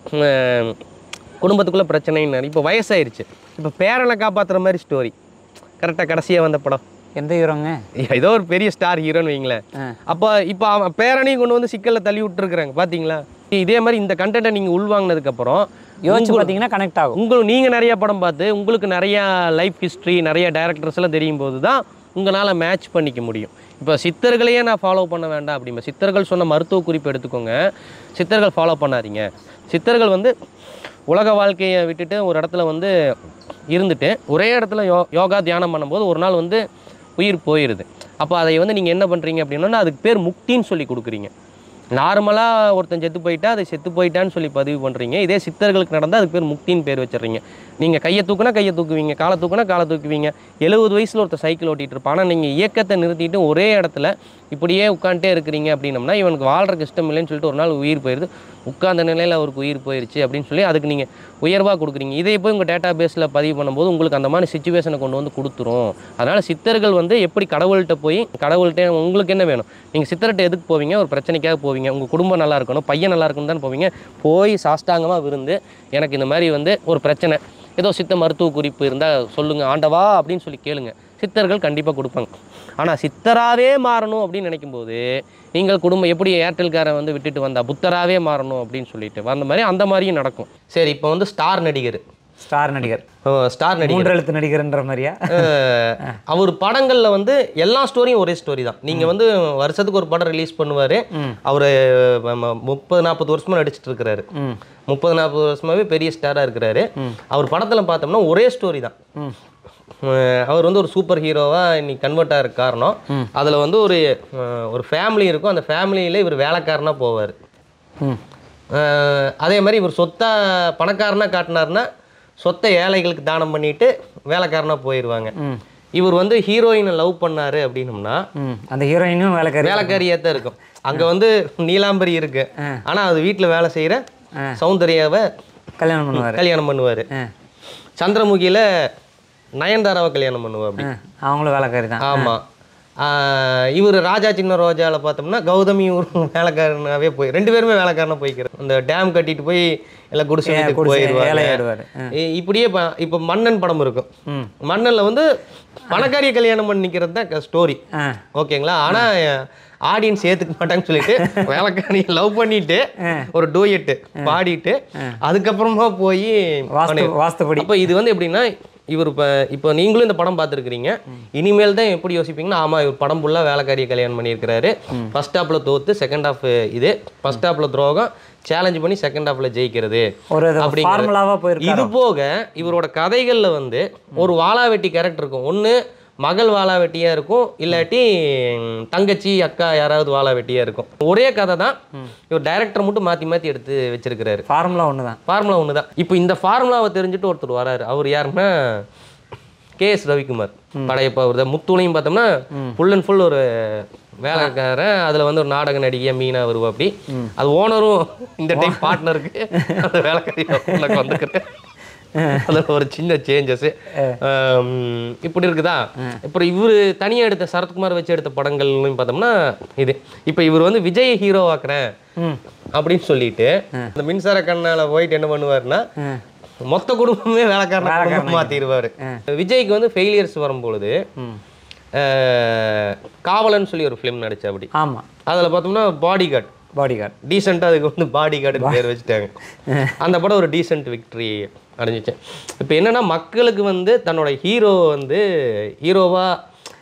குடும்பத்துக்குள்ளே பிரச்சனைன்னு இப்போ வயசாயிருச்சு இப்போ பேரனை காப்பாற்றுற மாதிரி ஸ்டோரி கரெக்டாக கடைசியாக வந்த படம் எந்த ஹீரோங்க ஏதோ ஒரு பெரிய ஸ்டார் ஹீரோன்னு வைங்களேன் அப்போ இப்போ அவன் பேரனையும் கொண்டு வந்து சிக்கலில் தள்ளி விட்டுருக்குறாங்க பார்த்தீங்களா இதே மாதிரி இந்த கண்டென்ட்டை நீங்கள் உள்வாங்கினதுக்கப்புறம் யோசிச்சு பார்த்தீங்கன்னா கனெக்ட் ஆகும் உங்களுக்கு நீங்கள் நிறைய படம் பார்த்து உங்களுக்கு நிறையா லைஃப் ஹிஸ்ட்ரி நிறைய டேரக்டர்ஸ் எல்லாம் தெரியும் போது தான் உங்களால் மேட்ச் பண்ணிக்க முடியும் இப்போ சித்தர்களையே நான் ஃபாலோ பண்ண வேண்டாம் அப்படிம்பா சித்தர்கள் சொன்ன மருத்துவ குறிப்பு எடுத்துக்கோங்க சித்தர்கள் ஃபாலோ பண்ணாதீங்க சித்தர்கள் வந்து உலக வாழ்க்கையை விட்டுட்டு ஒரு இடத்துல வந்து இருந்துட்டு ஒரே இடத்துல யோ யோகா தியானம் பண்ணும்போது ஒரு நாள் வந்து உயிர் போயிடுது அப்போ அதை வந்து நீங்கள் என்ன பண்ணுறீங்க அப்படின்னா அதுக்கு பேர் முக்தின்னு சொல்லி கொடுக்குறீங்க நார்மலாக ஒருத்தன் செத்து போயிட்டா அதை செத்து போயிட்டான்னு சொல்லி பதிவு பண்ணுறீங்க இதே சித்தர்களுக்கு நடந்தால் அதுக்கு பேர் முக்தின்னு பேர் வச்சிடுறீங்க நீங்கள் கையை தூக்குனா கையை தூக்குவீங்க காலை தூக்குனா காலை தூக்குவீங்க எழுபது வயசில் ஒருத்தர் சைக்கிள் ஓட்டிகிட்டு இருப்பான் ஆனால் நீங்கள் இயக்கத்தை நிறுத்திட்டு ஒரே இடத்துல இப்படியே உட்காந்துட்டே இருக்கிறீங்க அப்படின்னம்னா இவனுக்கு வாழ்றதுக்கு இஷ்டம் இல்லைன்னு சொல்லிட்டு ஒரு நாள் உயிர் போயிடுது உட்கார்ந்த நிலையில் அவருக்கு உயிர் போயிருச்சு அப்படின்னு சொல்லி அதுக்கு நீங்கள் உயர்வாக கொடுக்குறீங்க இதை போய் உங்கள் டேட்டா பேஸில் பதிவு பண்ணும்போது உங்களுக்கு அந்த மாதிரி சுச்சுவேஷனை கொண்டு வந்து கொடுத்துரும் அதனால் சித்தர்கள் வந்து எப்படி கடவுள்கிட்ட போய் கடவுள்கிட்ட உங்களுக்கு என்ன வேணும் நீங்கள் சித்தர்கிட்ட எதுக்கு போவீங்க ஒரு பிரச்சனைக்காக போவீங்க உங்கள் குடும்பம் நல்லா இருக்கணும் பையன் நல்லா இருக்கணும் தான் போவீங்க போய் சாஷ்டாங்கமாக விருந்து எனக்கு இந்த மாதிரி வந்து ஒரு பிரச்சனை ஏதோ சித்த மருத்துவ குறிப்பு இருந்தால் சொல்லுங்கள் ஆண்டவா அப்படின்னு சொல்லி கேளுங்க சித்தர்கள் கண்டிப்பாக கொடுப்பாங்க ஆனால் சித்தராகவே மாறணும் அப்படின்னு நினைக்கும்போது நீங்கள் குடும்பம் எப்படி ஏர்டெல்காரன் வந்து விட்டுட்டு வந்தா புத்தராகவே மாறணும் அப்படின்னு சொல்லிட்டு அந்த மாதிரி அந்த மாதிரியும் நடக்கும் சரி இப்போ வந்து ஸ்டார் நடிகர் ஸ்டார் நடிகர் ஸ்டார் நடிகர் மூன்று எழுத்து நடிகர்ன்ற மாதிரியா அஹ், அவர் படங்களில் வந்து எல்லா ஸ்டோரியும் ஒரே ஸ்டோரி தான் நீங்கள் வந்து வருஷத்துக்கு ஒரு படம் ரிலீஸ் பண்ணுவார் அவர் முப்பது நாற்பது வருஷமா நடிச்சிட்டு இருக்கிறாரு முப்பது நாற்பது வருஷமாவே பெரிய ஸ்டாராக இருக்கிறாரு அவர் படத்தில் பார்த்தோம்னா ஒரே ஸ்டோரி தான் அஹ், அவர் வந்து ஒரு சூப்பர் ஹீரோவாக இன்னைக்கு கன்வெர்ட் ஆகிற காரணம் அதில் வந்து ஒரு அஹ், ஒரு ஃபேமிலி இருக்கும் அந்த ஃபேமிலியில் இவர் வேலைக்காரனாக போவார் அதே மாதிரி இவர் சொத்தா பணக்காரனா காட்டினார்னா சொத்தை ஏழைகளுக்கு தானம் பண்ணிட்டு வேலைக்காரனா போயிடுவாங்க இவர் வந்து ஹீரோயினை லவ் பண்ணாரு அப்படின்னம்னா அந்த ஹீரோயினும் வேலைக்காரி வேலைக்காரியாக தான் இருக்கும் அங்கே வந்து நீலாம்பரி இருக்கு ஆனால் அது வீட்டில் வேலை செய்கிற சௌந்தர்யாவை கல்யாணம் பண்ணுவார் கல்யாணம் பண்ணுவார் சந்திரமுகியில் நயன்தாராவை கல்யாணம் பண்ணுவா அப்படி அவங்களும் வேலைக்காரி தான் ஆமாம் இவர் ராஜா சின்ன ரோஜாவில் பார்த்தோம்னா கௌதமி ஒரு வேலைக்காரனாவே போய் ரெண்டு பேருமே வேலைக்காரனா போய்க்கிறார் அந்த டேம் கட்டிட்டு போய் எல்லாம் குடிசை ஏ, வீட்டுக்கு குடிசை, போயிடுவாங்க ஏழையாயிடுவாரு. இ- இப்படியே இப்போ இப்போ மன்னன் படம் இருக்கும் மன்னனில் வந்து பணக்காரிய கல்யாணம் பண்ணி நிற்கிறது தான் ஸ்டோரி ஓகேங்களா ஆனால் ஆடியன்ஸ் ஏற்றுக்க மாட்டாங்கன்னு சொல்லிட்டு வேலைக்காரியை லவ் பண்ணிட்டு ஒரு டூயட்டு பாடிட்டு அதுக்கப்புறமா போய் வாஸ்து- வாஸ்துபடி. அப்போ இது வந்து எப்படின்னா இவர் இப்போ இப்போ நீங்களும் இந்த படம் பார்த்துருக்கிறீங்க இனிமேல் தான் எப்படி யோசிப்பீங்கன்னா ஆமாம் இவர் படம் ஃபுல்லாக வேலைக்காரியை கல்யாணம் பண்ணியிருக்கிறாரு ஃபர்ஸ்ட் ஹாஃபில் தோத்து செகண்ட் ஹாஃப் இது ஃபர்ஸ்ட் ஹாஃபில் துரோகம் சேலஞ்ச் பண்ணி செகண்ட் ஹாஃபில் ஜெயிக்கிறது ஒரு இது அப்படிங்கிறது. ஃபார்முலாவா போயிருக்காரோ? இது போக இவரோட கதைகளில் வந்து ஒரு வாளாவெட்டி கேரக்டர் இருக்கும் ஒன்று மகள் வாளாவெட்டியாக இருக்கும் இல்லாட்டி ம், தங்கச்சி அக்கா யாராவது வாளாவெட்டியாக இருக்கும் ஒரே கதை தான் இவர் டைரக்டர் மட்டும் மாற்றி மாற்றி எடுத்து வச்சிருக்கிறாரு ஃபார்முலா ஒன்று தான் ஃபார்முலா ஒன்று தான் இப்போ இந்த ஃபார்முலாவை தெரிஞ்சுட்டு ஒருத்தர் வராரு அவர் யாருன்னா கேஎஸ் ரவிக்குமார் படையப்பா அவர் தான் முத்துளையும் பார்த்தோம்னா ஃபுல் அண்ட் ஃபுல் ஒரு வேலைக்காரன் அதில் வந்து ஒரு நாடக நடிகையாக மீனா வருவா அப்படி அது ஓனரும் இந்த டைம் பார்ட்னருக்கு அந்த வேலைக்காரி உனக்கு வந்துக்கிறேன் அதில் ஒரு சின்ன சேஞ்சஸ் இப்படி இருக்குதா அப்புறம் இவர் தனியாக எடுத்த சரத்குமார் வச்சு எடுத்த படங்கள்னு பார்த்தோம்னா இது இப்போ இவர் வந்து விஜய் ஹீரோ ஆக்குறேன் அப்படின்னு சொல்லிட்டு இந்த மின்சார கண்ணால போயிட்டு என்ன பண்ணுவாருன்னா மொத்த குடும்பமே வேலைக்காரன் மாத்திடுவாரு விஜய்க்கு வந்து ஃபெயிலியர்ஸ் வரும்பொழுது அஹ், காவலன் சொல்லி ஒரு ஃபிலிம் நடிச்சா அப்படி ஆமாம் அதில் பார்த்தோம்னா பாடி கார்டு பாடி கார்டு டீசெண்டாக அதுக்கு வந்து பாடி கார்டுன்னு பேர் வச்சுட்டாங்க அந்த படம் ஒரு டீசென்ட் விக்ட்ரி அடைஞ்சிச்சு இப்போ என்னன்னா மக்களுக்கு வந்து தன்னோட ஹீரோ வந்து ஹீரோவாக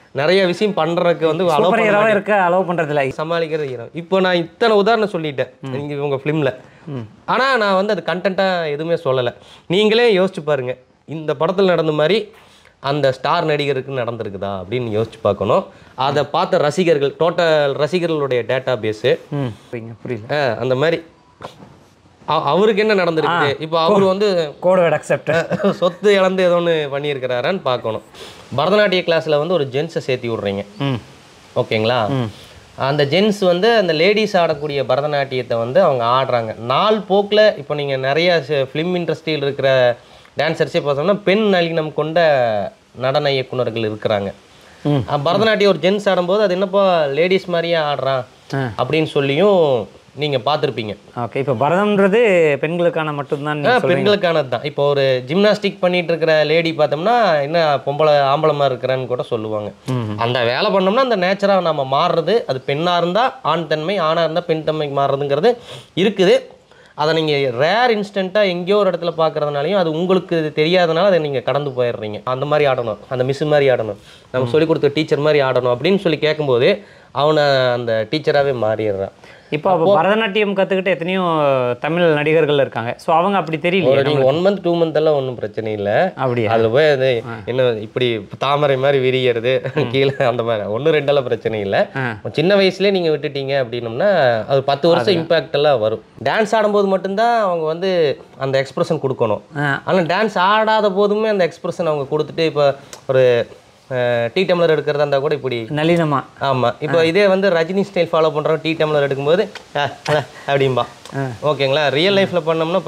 நிறைய விஷயம் பண்றதுக்கு வந்து allow சூப்பர் பண்ண ஹீரோவாக மாட்டேன். இருக்க அலோவ் பண்ணுறதில்ல சமாளிக்கிறது ஹீரோ இப்போ நான் இத்தனை உதாரணம் சொல்லிட்டேன் இங்க உங்க ஃபிலிமில் ஆனா நான் வந்து அது கண்டென்ட்டாக எதுவுமே சொல்லலை நீங்களே யோசிச்சு பாருங்க இந்த படத்தில் நடந்த மாதிரி அந்த ஸ்டார் நடிகருக்கு நடந்திருக்குதா அப்படின்னு யோசிச்சு பார்க்கணும் அதை பார்த்த ரசிகர்கள் டோட்டல் ரசிகர்களுடைய டேட்டா பேஸு ம் புரியல அந்த மாதிரி அ- அவருக்கு என்ன நடந்திருக்கு இப்போ அவர் வந்து கோட் வேர்ட் அக்செப்ட் சொத்து இழந்து ஏதோ ஒன்று பண்ணியிருக்கிறாரான்னு பார்க்கணும் பரதநாட்டிய கிளாஸில் வந்து ஒரு ஜென்ஸை சேர்த்தி விட்றீங்க ம் ஓகேங்களா அந்த ஜென்ஸ் வந்து அந்த லேடிஸ் ஆடக்கூடிய பரதநாட்டியத்தை வந்து அவங்க ஆடுறாங்க நாள் போக்கில் இப்போ நீங்கள் நிறைய ஃபிலிம் இண்டஸ்ட்ரியில் இருக்கிற டான்சர்ஸே பார்த்தோம்னா பெண் நளினம் கொண்ட நடன இயக்குனர்கள் இருக்கிறாங்க ம். அஹ் பரதநாட்டியம் ஒரு ஜென்ஸ் ஆடும்போது அது என்னப்பா லேடிஸ் மாதிரியே ஆடுறான் அப்படின்னு சொல்லியும் நீங்கள் பார்த்துருப்பீங்க ஓகே இப்போ பரதம்ன்றது பெண்களுக்கான மட்டும்தான் ஆ, நீங்க சொல்றீங்க. பெண்களுக்கானது தான் இப்போ ஒரு ஜிம்னாஸ்டிக் பண்ணிட்டு இருக்கிற லேடி பார்த்தோம்னா என்ன பொம்பளை ஆம்பளமா இருக்கிறான்னு கூட சொல்லுவாங்க ம். அந்த வேலை பண்ணோம்னா அந்த நேச்சராக நம்ம மாறுறது அது பெண்ணாக இருந்தால் ஆண் தன்மை ஆணாக இருந்தால் பெண் தன்மைக்கு மாறுறதுங்கிறது இருக்குது அதை நீங்கள் ரேர் இன்ஸ்டண்ட்டாக எங்கேயோ ஒரு இடத்துல பார்க்கறதுனாலையும் அது உங்களுக்கு தெரியாதனால அதை நீங்கள் கடந்து போயிடுறீங்க அந்த மாதிரி ஆடணும் அந்த மிஸ் மாதிரி ஆடணும் நம்ம சொல்லிக் கொடுத்த டீச்சர் மாதிரி ஆடணும் அப்படின்னு சொல்லி கேட்கும்போது அவனை அந்த டீச்சராகவே மாறிடுறான் இப்போ அப்போ பரதநாட்டியம் கற்றுக்கிட்டு எத்தனையோ தமிழ் நடிகர்கள் இருக்காங்க ஸோ அவங்க அப்படி ஒரு தெரியல நீங்க ஒன் மந்த் டூ மந்த் எல்லாம் ஒன்றும் பிரச்சனை இல்லை அப்படியா? அதுல போய் அது என்ன இப்படி தாமரை மாதிரி விரியறது கீழே அந்த மாதிரி ஒன்று ரெண்டெல்லாம் பிரச்சனை இல்லை சின்ன வயசுலயே நீங்க விட்டுட்டீங்க அப்படின்னம்னா அது பத்து வருஷம் இம்பாக்ட் எல்லாம் வரும் டான்ஸ் ஆடும்போது மட்டும்தான் அவங்க வந்து அந்த எக்ஸ்பிரஷன் கொடுக்கணும் ஆனால் டான்ஸ் ஆடாத போதுமே அந்த எக்ஸ்பிரஷன் அவங்க கொடுத்துட்டு இப்போ ஒரு டீ டம்ளர் எடுக்கிறதா இருந்தால் கூட இப்படி நளினமா ஆமாம் இப்போ இதே வந்து ரஜினி ஸ்டைல் ஃபாலோ பண்ணுறோம் டீ டம்ளர் எடுக்கும்போது "ஆ, ஆ" அப்படிம்பா ஓகேங்களா ரியல் லைஃப்பில் பண்ணோம்னா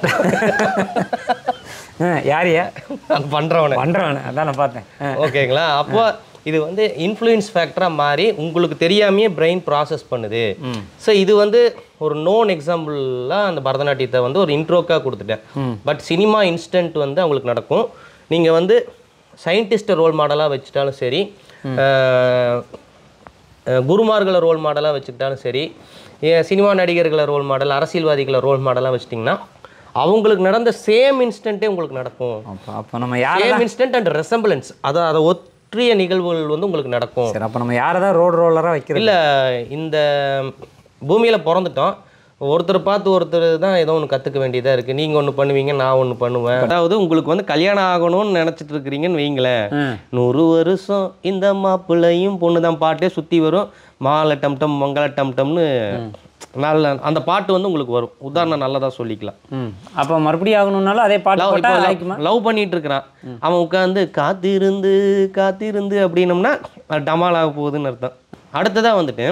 பைத்தியக்காரன் யாரையா பண்ணுறவன பண்ணுறவன அதான் நான் பார்த்தேன் ஆ. ஓகேங்களா அப்போ இது வந்து இன்ஃப்ளூயன்ஸ் ஃபேக்டராக மாறி உங்களுக்கு தெரியாமையே பிரெயின் ப்ராசஸ் பண்ணுது ஸோ இது வந்து ஒரு நோன் எக்ஸாம்பிளாக அந்த பரதநாட்டியத்தை வந்து ஒரு இன்ட்ரோக்காக கொடுத்துட்டேன் ம். பட் சினிமா இன்ஸ்டன்ட் வந்து அவங்களுக்கு நடக்கும் நீங்கள் வந்து சயின்டிஸ்ட்டை ரோல் மாடலாக வச்சுட்டாலும் சரி அஹ், அஹ், குருமார்களை ரோல் மாடலாக வச்சுக்கிட்டாலும் சரி ஏன் சினிமா நடிகர்களை ரோல் மாடல் அரசியல்வாதிகளை ரோல் மாடலாக வச்சுட்டிங்கன்னா அவங்களுக்கு நடந்த சேம் இன்ஸ்டன்ட்டே உங்களுக்கு நடக்கும் அப்போ நம்ம யாரை சேம் இன்ஸ்டன்ட் அண்ட் ரெசம்பிளன்ஸ் அதை அதை ஒற்றிய நிகழ்வுகள் வந்து உங்களுக்கு நடக்கும் சரி அப்போ நம்ம யாரை தான் ரோடு ரோலராக வைக்கிறது இல்லை இந்த பூமியில் பிறந்துட்டோம் ஒருத்தர் பார்த்து ஒருத்தர் தான் ஏதோ ஒன்று கற்றுக்க வேண்டியதாக இருக்குது நீங்கள் ஒன்று பண்ணுவீங்க நான் ஒன்று பண்ணுவேன் அதாவது உங்களுக்கு வந்து கல்யாணம் ஆகணும்னு நினச்சிட்டு இருக்கிறீங்கன்னு வைங்களேன் நூறு வருஷம் இந்த மாப்பிள்ளையும் பொண்ணு தான் பாட்டே சுற்றி வரும் மாலை டம் டம் மங்கள டம் டம்னு நல்ல அந்த பாட்டு வந்து உங்களுக்கு வரும் உதாரணம் நல்லதாக சொல்லிக்கலாம் ம் அப்போ மறுபடியும் ஆகணும்னாலும் அதே பாட்டு லவ் போட்டால் ஆயிக்குமா லவ் பண்ணிட்டு இருக்கிறான் அவன் உட்காந்து காத்திருந்து காத்திருந்து அப்படின்னம்னா அது டமால் ஆக போகுதுன்னு அர்த்தம் அடுத்ததாக வந்துட்டு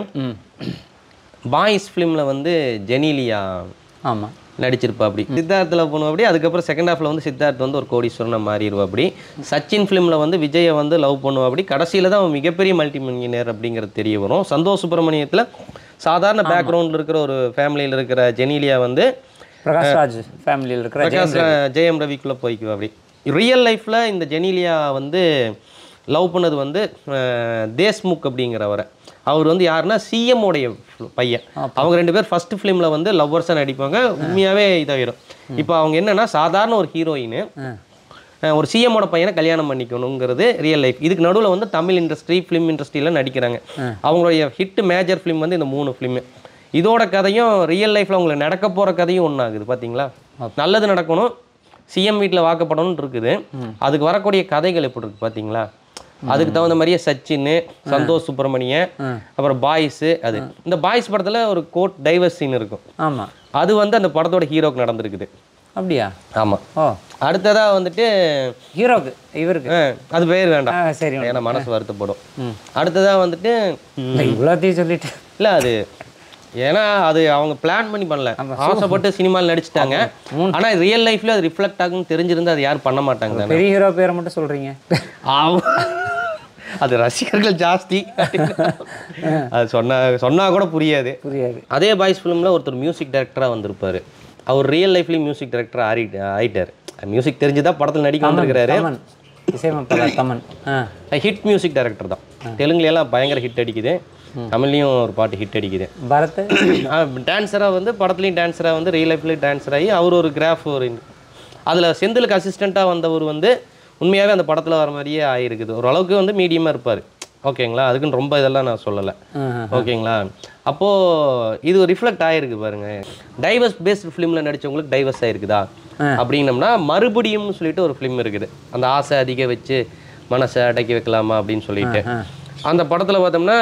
பாய்ஸ் ஃபிலிமில் வந்து ஜெனீலியா ஆமாம் நடிச்சிருப்பா அப்படி சித்தார்த்தில் போகணும் அப்படி அதுக்கப்புறம் செகண்ட் ஹாஃப்ல வந்து சித்தார்த் வந்து ஒரு கோடீஸ்வரனை மாறிடுவா அப்படி சச்சின் ஃபிலிமில் வந்து விஜயை வந்து லவ் பண்ணுவா அப்படி கடைசியில் தான் அவன் மிகப்பெரிய மல்டி மில்லியனர் அப்படிங்கிறது தெரிய வரும் சந்தோஷ் சுப்பிரமணியத்தில் சாதாரண பேக்ரவுண்டில் இருக்கிற ஒரு ஃபேமிலியில் இருக்கிற ஜெனீலியா வந்து பிரகாஷ் ராஜ் ஃபேமிலியில் இருக்கிற பிரகாஷ் ஜெயம் ரவி. ஜெயம் ரவிக்குள்ளே போய்க்குவா அப்படி ரியல் லைஃப்பில் இந்த ஜெனீலியா வந்து லவ் பண்ணது வந்து அஹ், தேஷ்முக் அப்படிங்கிறவரை அவர் வந்து யாருன்னா சிஎம் உடைய பையன் அவங்க ரெண்டு பேர் ஃபர்ஸ்ட் ஃபிலிமில் வந்து லவ்வர்ஸாக நடிப்பாங்க உண்மையாகவே இதாகிடும் இப்போ அவங்க என்னன்னா சாதாரண ஒரு ஹீரோயின் ஒரு சிஎம்மோட பையனை கல்யாணம் பண்ணிக்கணுங்கிறது ரியல் லைஃப் இதுக்கு நடுவில் வந்து தமிழ் இண்டஸ்ட்ரி ஃபிலிம் இண்டஸ்ட்ரியில் நடிக்கிறாங்க அவங்களுடைய ஹிட் மேஜர் ஃபிலிம் வந்து இந்த மூணு ஃபிலிமு இதோட கதையும் ரியல் லைஃப்பில் அவங்களுக்கு நடக்க போகிற கதையும் ஒன்றாகுது பார்த்தீங்களா நல்லது நடக்கணும் சிஎம் வீட்டில் வாக்கப்படணும்னு இருக்குது அதுக்கு வரக்கூடிய கதைகள் எப்படி இருக்கு பார்த்தீங்களா அதுக்கு தகுந்த மாதிரியே சச்சின் சந்தோஷ் சுப்பிரமணியன் அப்புறம் பாய்ஸு அது இந்த பாய்ஸ் படத்தில் ஒரு கோட் டைவர்ஸ் சீன் இருக்கும் ஆமாம் அது வந்து அந்த படத்தோட ஹீரோக்கு நடந்திருக்குது அப்படியா ஆமாம் ஓ அடுத்ததா வந்துட்டு ஹீரோக்கு இவருக்கு அது பேர் வேண்டாம் ஆ, சரி ஏன்னா மனசு வருத்தப்படும் அடுத்ததா வந்துட்டு இல்லை இவ்வளோத்தையும் சொல்லிட்டு இல்லை அது ஏன்னா அது அவங்க பிளான் பண்ணி பண்ணல ஆசைப்பட்டு சினிமாவில் நடிச்சிட்டாங்க ஆனா ரியல் லைஃப்ல அது ரிஃப்ளெக்ட் ஆகும்னு தெரிஞ்சிருந்து அது யாரும் பண்ண மாட்டாங்க தானே பெரிய ஹீரோ பேரை மட்டும் சொல்கிறீங்க அது ரசிகர்கள் ஜாஸ்தி அது சொன்னா சொன்னா கூட புரியாது புரியாது அதே பாய்ஸ் ஃபிலிமில் ஒருத்தர் மியூசிக் டைரக்டராக வந்திருப்பாரு அவர் ரியல் லைஃப்லேயும் மியூசிக் டைரக்டர் ஆறி ஆயிட்டார் மியூசிக் தெரிஞ்சுதான் படத்தில் நடிக்க தமன், வந்திருக்கிறாரு தமன். இசையமைப்பாளர் தமன் ஆ ஹிட் மியூசிக் டைரக்டர் தான் தெலுங்குல எல்லாம் பயங்கர ஹிட் அடிக்குது தமிழ்லையும் ஒரு பாட்டு ஹிட் அடிக்குது பரத் டான்ஸராக வந்து படத்துலையும் டான்ஸராக வந்து ரியல் லைஃப்லேயும் டான்ஸர் ஆகி அவர் ஒரு கிராஃப் ஒரு அதில் செந்திலுக்கு அசிஸ்டண்ட்டாக வந்தவர் வந்து உண்மையாகவே அந்த படத்தில் வர மாதிரியே ஆகிருக்குது ஓரளவுக்கு வந்து மீடியமாக இருப்பார் ஓகேங்களா அதுக்குன்னு ரொம்ப இதெல்லாம் நான் சொல்லலை ஓகேங்களா அப்போது இது ரிஃப்ளெக்ட் ஆகிருக்கு பாருங்க டைவர்ஸ் பேஸ்ட் ஃபிலிமில் நடிச்சவங்களுக்கு டைவர்ஸ் ஆயிருக்குதா அப்படின்னம்னா மறுபடியும்னு சொல்லிட்டு ஒரு ஃபிலிம் இருக்குது அந்த ஆசை அதிக வச்சு மனசை அடக்கி வைக்கலாமா அப்படின்னு சொல்லிட்டு அந்த படத்தில் பார்த்தோம்னா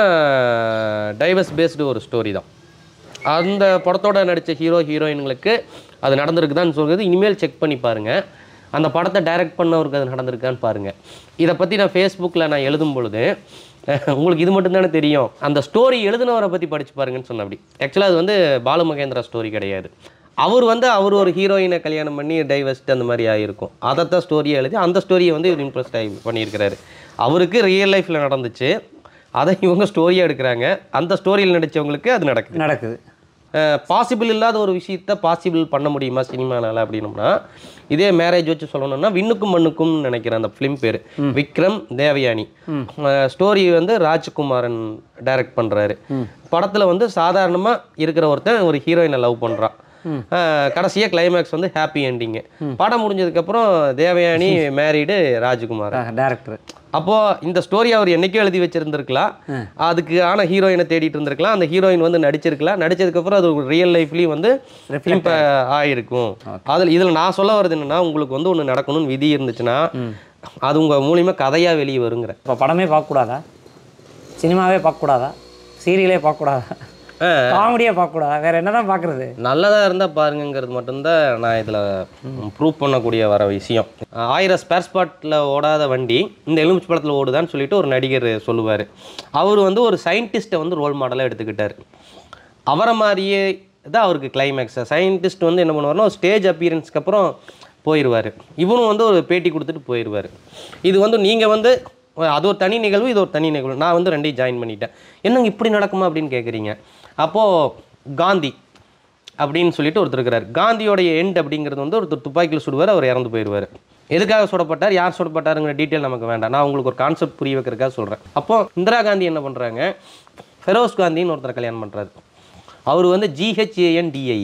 டைவர்ஸ் பேஸ்டு ஒரு ஸ்டோரி தான் அந்த படத்தோட நடித்த ஹீரோ ஹீரோயின்களுக்கு அது நடந்திருக்குதான்னு சொல்கிறது இனிமேல் செக் பண்ணி பாருங்கள் அந்த படத்தை டைரக்ட் பண்ணவருக்கு அது நடந்திருக்கான்னு பாருங்கள் இதை பற்றி நான் ஃபேஸ்புக்கில் நான் எழுதும் பொழுது அஹ், உங்களுக்கு இது மட்டும் தானே தெரியும் அந்த ஸ்டோரி எழுதினவரை பற்றி படிச்சு பாருங்கன்னு சொன்ன அப்படி ஆக்சுவலாக அது வந்து பாலு மகேந்திரா ஸ்டோரி கிடையாது அவர் வந்து அவர் ஒரு ஹீரோயினை கல்யாணம் பண்ணி டைவர்ஸ்ட் அந்த மாதிரி ஆகிருக்கும் அதைத்தான் ஸ்டோரியை எழுதி அந்த ஸ்டோரியை வந்து இவர் இம்ப்ரெஸ்ட் ஆகி பண்ணியிருக்கிறாரு அவருக்கு ரியல் லைஃப்பில் நடந்துச்சு அதை இவங்க ஸ்டோரியாக எடுக்கிறாங்க அந்த ஸ்டோரியில் நடித்தவங்களுக்கு அது நடக்குது நடக்குது பாசிபிள் இல்லாத ஒரு விஷயத்த பாசிபிள் பண்ண முடியுமா சினிமானால அப்படின்னம்னா இதே மேரேஜ் வச்சு சொல்லணும்னா விண்ணுக்கும் மண்ணுக்கும் நினைக்கிறேன் அந்த ஃபிலிம் பேர் விக்ரம் தேவயானி ஸ்டோரி வந்து ராஜ்குமாரன் டைரக்ட் பண்ணுறாரு படத்தில் வந்து சாதாரணமாக இருக்கிற ஒருத்தன் ஒரு ஹீரோயினை லவ் பண்ணுறான் கடைசியாக கிளைமேக்ஸ் வந்து ஹாப்பி எண்டிங்கு படம் முடிஞ்சதுக்கப்புறம் தேவயானி மேரீடு ராஜ்குமார் டேரக்டர் அப்போது இந்த ஸ்டோரி அவர் என்னைக்கோ எழுதி வச்சிருந்திருக்கலாம் அதுக்கு ஆன ஹீரோயினை தேடிட்டு இருந்திருக்கலாம் அந்த ஹீரோயின் வந்து நடிச்சிருக்கலாம் நடிச்சதுக்கப்புறம் அது ரியல் லைஃப்லேயும் வந்து இப்போ ஆயிருக்கும் அதில் இதில் நான் சொல்ல வர்றது என்னன்னா உங்களுக்கு வந்து ஒன்று நடக்கணும்னு விதி இருந்துச்சுன்னா அது உங்கள் மூலியமா கதையாக வெளியே வருங்கிற இப்போ படமே பார்க்கக்கூடாதா சினிமாவே பார்க்கக்கூடாதா சீரியலே பார்க்கக்கூடாதா காமெடியே பார்க்கக்கூடாதா வேற என்னதான் பார்க்கறது நல்லதாக இருந்தால் பாருங்கங்கிறது மட்டும்தான் நான் இதில் ப்ரூவ் பண்ணக்கூடிய வர விஷயம் ஆயிரம் ஸ்பேர் ஸ்பாட்டில் ஓடாத வண்டி இந்த எலுமிச்சு படத்தில் ஓடுதான்னு சொல்லிட்டு ஒரு நடிகர் சொல்லுவார் அவர் வந்து ஒரு சயின்டிஸ்ட்டை வந்து ரோல் மாடலாக எடுத்துக்கிட்டார் அவரை மாதிரியே தான் அவருக்கு கிளைமேக்ஸ் சயின்டிஸ்ட் வந்து என்ன பண்ணுவார்னா ஒரு ஸ்டேஜ் அப்பியரன்ஸ்க்கு அப்புறம் போயிடுவார் இவனும் வந்து ஒரு பேட்டி கொடுத்துட்டு போயிடுவார் இது வந்து நீங்கள் வந்து அது ஒரு தனி நிகழ்வு இது ஒரு தனி நிகழ்வு நான் வந்து ரெண்டையும் ஜாயின் பண்ணிட்டேன் என்னங்க இப்படி நடக்குமா அப்படின்னு கேட்குறீங்க அப்போது காந்தி அப்படின்னு சொல்லிட்டு ஒருத்தர் இருக்கிறார் காந்தியோடைய எண்ட் அப்படிங்கிறது வந்து ஒருத்தர் துப்பாக்கியில் சுடுவார் அவர் இறந்து போயிடுவார் எதுக்காக சுடப்பட்டார் யார் சுடப்பட்டாருங்கிற டீட்டெயில் நமக்கு வேண்டாம் நான் உங்களுக்கு ஒரு கான்செப்ட் புரிய வைக்கிறதுக்காக சொல்கிறேன் அப்போ இந்திரா காந்தி என்ன பண்ணுறாங்க ஃபெரோஸ் காந்தின்னு ஒருத்தர் கல்யாணம் பண்ணுறாரு அவர் வந்து ஜிஹெச்ஏஎன்டிஐ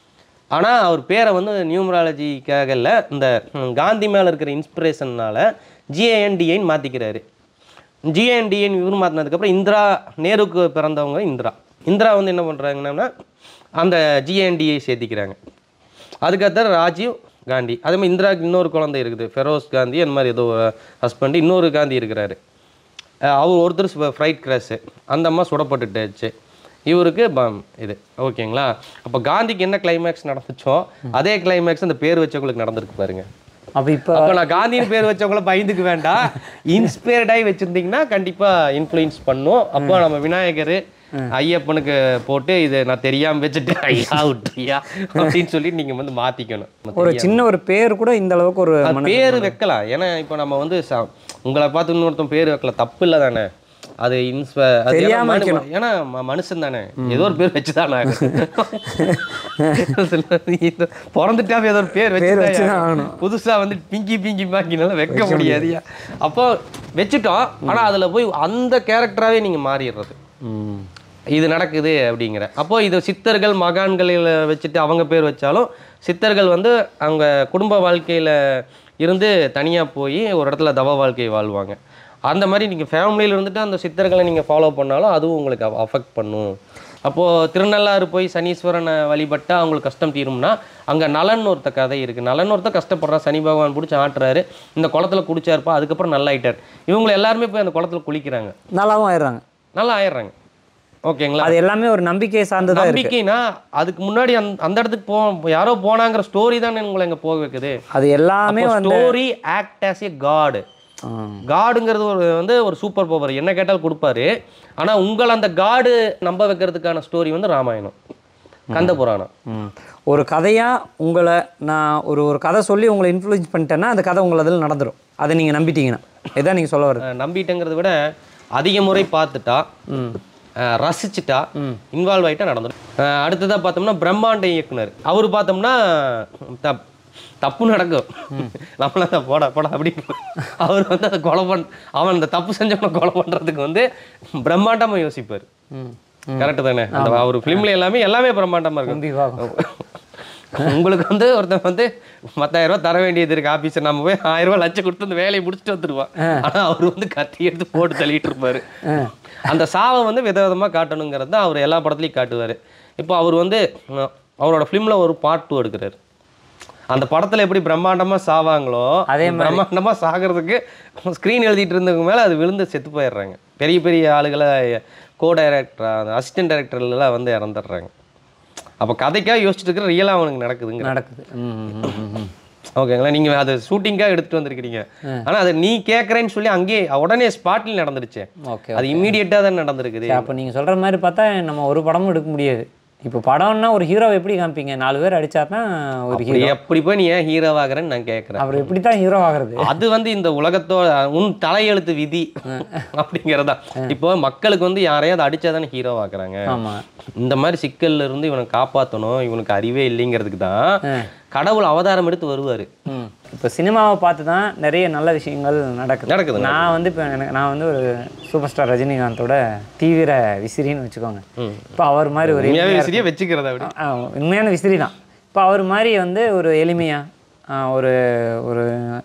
ஆனால் அவர் பேரை வந்து நியூமராலஜிக்காக இல்லை இந்த ம், காந்தி மேலே இருக்கிற இன்ஸ்பிரேஷன்னால ஜிஏஎன்டிஐன்னு மாற்றிக்கிறாரு ஜிஏஎன்டிஐன்னு இவர் மாற்றினதுக்கப்புறம் இந்திரா நேருக்கு பிறந்தவங்க இந்திரா இந்திரா வந்து என்ன பண்ணுறாங்கன்னா அந்த ஜிஏஎன்டிஐ சேர்த்திக்கிறாங்க அதுக்கடுத்து ராஜீவ் காந்தி அதே மாதிரி இந்திராவுக்கு இன்னொரு குழந்தை இருக்குது ஃபெரோஸ் காந்தி அந்த மாதிரி ஏதோ ஹஸ்பண்ட் இன்னொரு காந்தி இருக்கிறாரு அஹ் அவர் ஒருத்தர் ஃப்ரைட் கிராஷு அந்த அம்மா சுடப்பட்டுட்டுச்சு இவருக்கு பம் இது ஓகேங்களா அப்போ காந்திக்கு என்ன கிளைமேக்ஸ் நடந்துச்சோ அதே கிளைமேக்ஸ் அந்த பேர் வச்சவங்களுக்கு நடந்திருக்கு பாருங்க அப்போ இப்போ அப்போ நான் காந்தின்னு பேர் வச்சவங்கள பயந்துக்க வேண்டாம் இன்ஸ்பயர்டாகி வச்சுருந்தீங்கன்னா கண்டிப்பாக இன்ஃப்ளூயன்ஸ் பண்ணும் அப்போ நம்ம விநாயகர் ஐயப்பனுக்கு போட்டு இது நான் தெரியாமல் வச்சுட்டு ஐயா விட்டுறியா அப்படின்னு சொல்லி நீங்கள் வந்து மாற்றிக்கணும் ஒரு சின்ன ஒரு பேர் கூட இந்த அளவுக்கு ஒரு அது மனசு- பேர் வைக்கலாம் ஏன்னா இப்போ நம்ம வந்து ச- உங்களை பார்த்து இன்னொருத்தன் பேர் வைக்கல தப்பு இல்லை தானே அது இன்ஸ்ப அது ஏன்னா தெரியாம மனு- வைக்கணும். ஏன்னா ம- மனுஷன் தானே ஏதோ ஒரு பேர் வச்சு தானே பிறந்துட்டாவே ஏதோ ஒரு பேர் பேர் வச்சு வச்சுதான் ஆகணும். புதுசா வந்து பிங்கி பிங்கி பாக்கினால வைக்க முடியாதுயா அப்போ வச்சுட்டோம் ஆனா அதுல போய் அந்த கேரக்டராகவே நீங்க மாறிடுறது இது நடக்குது அப்படிங்கிற அப்போ இது சித்தர்கள் மகான்களில் வச்சுட்டு அவங்க பேர் வச்சாலும் சித்தர்கள் வந்து அவங்க குடும்ப வாழ்க்கையில் இருந்து தனியாக போய் ஒரு இடத்துல தவ வாழ்க்கையை வாழ்வாங்க அந்த மாதிரி நீங்கள் ஃபேமிலியில் இருந்துட்டு அந்த சித்தர்களை நீங்கள் ஃபாலோ பண்ணாலும் அதுவும் உங்களுக்கு அஃபெக்ட் பண்ணும் அப்போது திருநள்ளாறு போய் சனீஸ்வரனை வழிபட்டால் அவங்களுக்கு கஷ்டம் தீரும்னா அங்கே நலன் ஒருத்த கதை இருக்குது நலன் ஒருத்த கஷ்டப்படுறான் சனி பகவான் பிடிச்சி ஆட்டுறாரு இந்த குளத்துல குடிச்சாருப்பா அதுக்கப்புறம் நல்லா ஆயிட்டார் இவங்க எல்லாருமே போய் அந்த குளத்துல குளிக்கிறாங்க நல்லாவும் ஆயிடுறாங்க நல்லா ஆயிடுறாங்க ஓகேங்களா அது எல்லாமே ஒரு நம்பிக்கை சார்ந்ததா இருக்கு நம்பிக்கைனா அதுக்கு முன்னாடி அந்த அந்த இடத்துக்கு போ யாரோ போனாங்கிற ஸ்டோரி தானே உங்களை இங்கே போக வைக்குது அது எல்லாமே வந்து ஸ்டோரி ஆக்ட் ஆஸ் ஏ காடு காடுங்கிறது ஒரு வந்து ஒரு சூப்பர் பவர் என்ன கேட்டாலும் கொடுப்பாரு ஆனா உங்களை அந்த காடு நம்ப வைக்கிறதுக்கான ஸ்டோரி வந்து ராமாயணம் கந்த புராணம் ம். ஒரு கதையா உங்களை நான் ஒரு ஒரு கதை சொல்லி உங்களை இன்ஃப்ளூயன்ஸ் பண்ணிட்டேன்னா அந்த கதை உங்களை அதில் நடந்துரும் அதை நீங்க நம்பிட்டீங்கன்னா இதான் நீங்க சொல்ல வருது அஹ் நம்பிட்டேங்கிறத விட அதிக முறை பார்த்துட்டா அஹ் ரசிச்சுட்டா இன்வால்வ் ஆகிட்டா நடந்துடும் அஹ் அடுத்ததா பார்த்தோம்னா பிரம்மாண்ட இயக்குனர் அவர் பார்த்தோம்னா தப் தப்பு நடக்கும் நம்மள அதை போட போட அப்படி அவர் வந்து அதை கொலை பண் அவன் அந்த தப்பு செஞ்சவனை கொலை பண்றதுக்கு வந்து பிரம்மாண்டமா யோசிப்பார் கரெக்டு தானே அந்த அவர் ஃபிலிம்ல எல்லாமே எல்லாமே பிரம்மாண்டமா இருக்கும் உங்களுக்கு வந்து ஒருத்தன் வந்து பத்தாயிரம் ரூபாய் தர வேண்டியது இருக்கு ஆபீஸர் நம்ம போய் ஆயிரம் ரூபாய் லட்சம் கொடுத்து அந்த வேலையை முடிச்சுட்டு வந்துருவான் ஆனா அவர் வந்து கத்தி எடுத்து போட்டு தள்ளிட்டு இருப்பாரு அந்த சாவை வந்து விதவிதமா காட்டணுங்கிறது தான் அவர் எல்லா படத்துலையும் காட்டுவாரு இப்போ அவர் வந்து அஹ், அவரோட ஃபிலிமில் ஒரு பார்ட் டூ எடுக்கிறாரு அந்த படத்துல எப்படி பிரம்மாண்டமா சாவாங்களோ அதே மாதிரி. பிரம்மாண்டமா சாகிறதுக்கு ஸ்க்ரீன் எழுதிட்டு இருந்தவங்க மேல அது விழுந்து செத்து போயிடுறாங்க பெரிய பெரிய ஆளுகளை கோ டைரக்டர் அசிஸ்டன்ட் டைரக்டர்லாம் வந்து இறந்துடுறாங்க அப்போ கதைக்காக யோசிச்சுட்டு இருக்கிற ரியலாக அவனுக்கு நடக்குதுங்க நடக்குது ம், ம், ம், ம். ஓகேங்களா நீங்க அதை ஷூட்டிங்காக எடுத்துட்டு வந்திருக்கிறீங்க ஆனா அதை நீ கேட்குறேன்னு சொல்லி அங்கேயே உடனே ஸ்பாட்டில் நடந்துருச்சு ஓகே அது இம்மீடியட்டாக தான் நடந்திருக்குது அப்போ நீங்கள் சொல்கிற மாதிரி பார்த்தா நம்ம ஒரு படமும் எடுக்க முடியாது இப்போ படம்னா ஒரு ஹீரோவை எப்படி காமிப்பீங்க நாலு பேர் அடிச்சா தான் ஒரு அப்படி ஹீரோ எப்படி போய் நீ ஏன் ஹீரோ ஆகுறேன்னு நான் கேட்குறேன் அப்புறம் எப்படி தான் ஹீரோ ஆகுறது அது வந்து இந்த உலகத்தோட உன் தலையெழுத்து விதி அப்படிங்கிறதா இப்போ மக்களுக்கு வந்து யாரையாவது அடிச்சாதானே ஹீரோ ஆக்குறாங்க ஆமா. இந்த மாதிரி சிக்கல்ல இருந்து இவனை காப்பாற்றணும் இவனுக்கு அறிவே இல்லைங்கிறதுக்கு தான் கடவுள் அவதாரம் எடுத்து வருவாரு ம் இப்போ சினிமாவை பார்த்து தான் நிறைய நல்ல விஷயங்கள் நடக்குது நடக்குது, நான் வந்து இப்போ எனக்கு நான் வந்து ஒரு சூப்பர் ஸ்டார் ரஜினிகாந்தோட தீவிர விசிறின்னு வச்சுக்கோங்க இப்போ அவர் மாதிரி ஒரு உண்மையாவே எளிமையா விசிறியா வச்சுக்கிறதா அப்படி? ஆ, உண்மையான விசிறி தான் இப்போ அவர் மாதிரி வந்து ஒரு எளிமையாக ஒரு ஒரு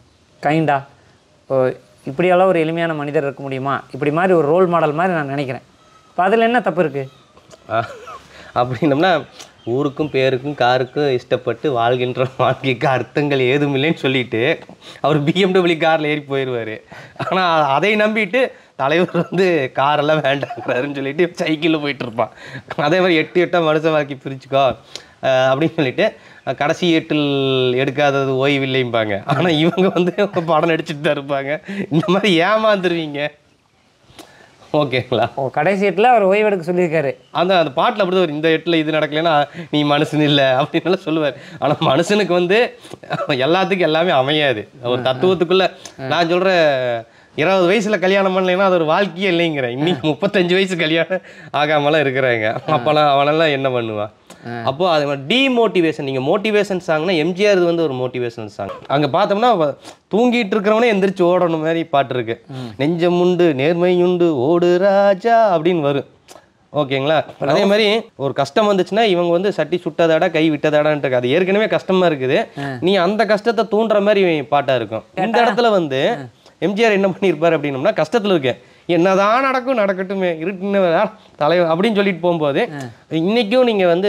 கைண்டாக இப்படியெல்லாம் ஒரு எளிமையான மனிதர் இருக்க முடியுமா இப்படி மாதிரி ஒரு ரோல் மாடல் மாதிரி நான் நினைக்கிறேன் இப்போ அதில் என்ன தப்பு இருக்குது ஆஹ், அப்படின்னம்னா ஊருக்கும் பேருக்கும் காருக்கும் இஷ்டப்பட்டு வாழ்கின்ற வாழ்க்கைக்கு அர்த்தங்கள் ஏதும் இல்லைன்னு சொல்லிட்டு அவர் பிஎம்டபிள்யூ காரில் ஏறி போயிடுவார் ஆனால் அதை நம்பிட்டு தலைவர் வந்து காரெல்லாம் வேண்டாங்கிறாருன்னு சொல்லிட்டு சைக்கிளில் போயிட்டு இருப்பான் அதே மாதிரி எட்டு எட்டாக மனுஷ வாழ்க்கை பிரிச்சுக்கோ ஆஹ், அப்படின்னு சொல்லிட்டு அஹ், கடைசி எட்டில் எடுக்காதது ஓய்வில்லைம்பாங்க ஆனால் இவங்க வந்து படம் நடிச்சிட்டு தான் இருப்பாங்க இந்த மாதிரி ஏமாந்துருவீங்க ஓகேங்களா ஓ கடைசி எட்டில் அவர் ஓய்வெடுக்க சொல்லியிருக்காரு அந்த அந்த பாட்டில் அப்படி ஒரு இந்த எட்டில் இது நடக்கலைன்னா நீ மனுஷன் இல்லை அப்படின்னு சொல்லுவார் ஆனால் மனுஷனுக்கு வந்து எல்லாத்துக்கும் எல்லாமே அமையாது ஒரு தத்துவத்துக்குள்ள நான் சொல்கிறேன் இருபது வயசுல கல்யாணம் பண்ணலைன்னா அது ஒரு வாழ்க்கையே இல்லைங்கிறேன் இன்னைக்கு முப்பத்தஞ்சு வயசு கல்யாணம் ஆகாமலாம் இருக்கிறாங்க அப்போலாம் அவனெல்லாம் என்ன பண்ணுவான் அப்போ அது டிமோட்டிவேஷன் நீங்கள் மோட்டிவேஷன் சாங்னா எம்ஜிஆர் இது வந்து ஒரு மோட்டிவேஷன் சாங் அங்கே பார்த்தோம்னா அவ தூங்கிட்டு இருக்கிறவனே எந்திரிச்சு ஓடணும் மாதிரி பாட்டு இருக்கு நெஞ்சம் உண்டு நேர்மை உண்டு ஓடு ராஜா அப்படின்னு வரும் ஓகேங்களா அதே மாதிரி ஒரு கஷ்டம் வந்துச்சுன்னா இவங்க வந்து சட்டி சுட்டதாடா கை விட்டதாடான்ட்டு இருக்கு. அது ஏற்கனவே கஷ்டமா இருக்குது நீ அந்த கஷ்டத்தை தூண்டுற மாதிரி பாட்டா இருக்கும் இந்த இடத்துல வந்து எம்ஜிஆர் என்ன பண்ணியிருப்பாரு அப்படின்னம்னா கஷ்டத்துல இருக்கேன் என்னதான் நடக்கும் நடக்கட்டுமே இருட்டுன்னு தலைவன் அப்படின்னு சொல்லிட்டு போகும்போது இன்னைக்கும் நீங்க வந்து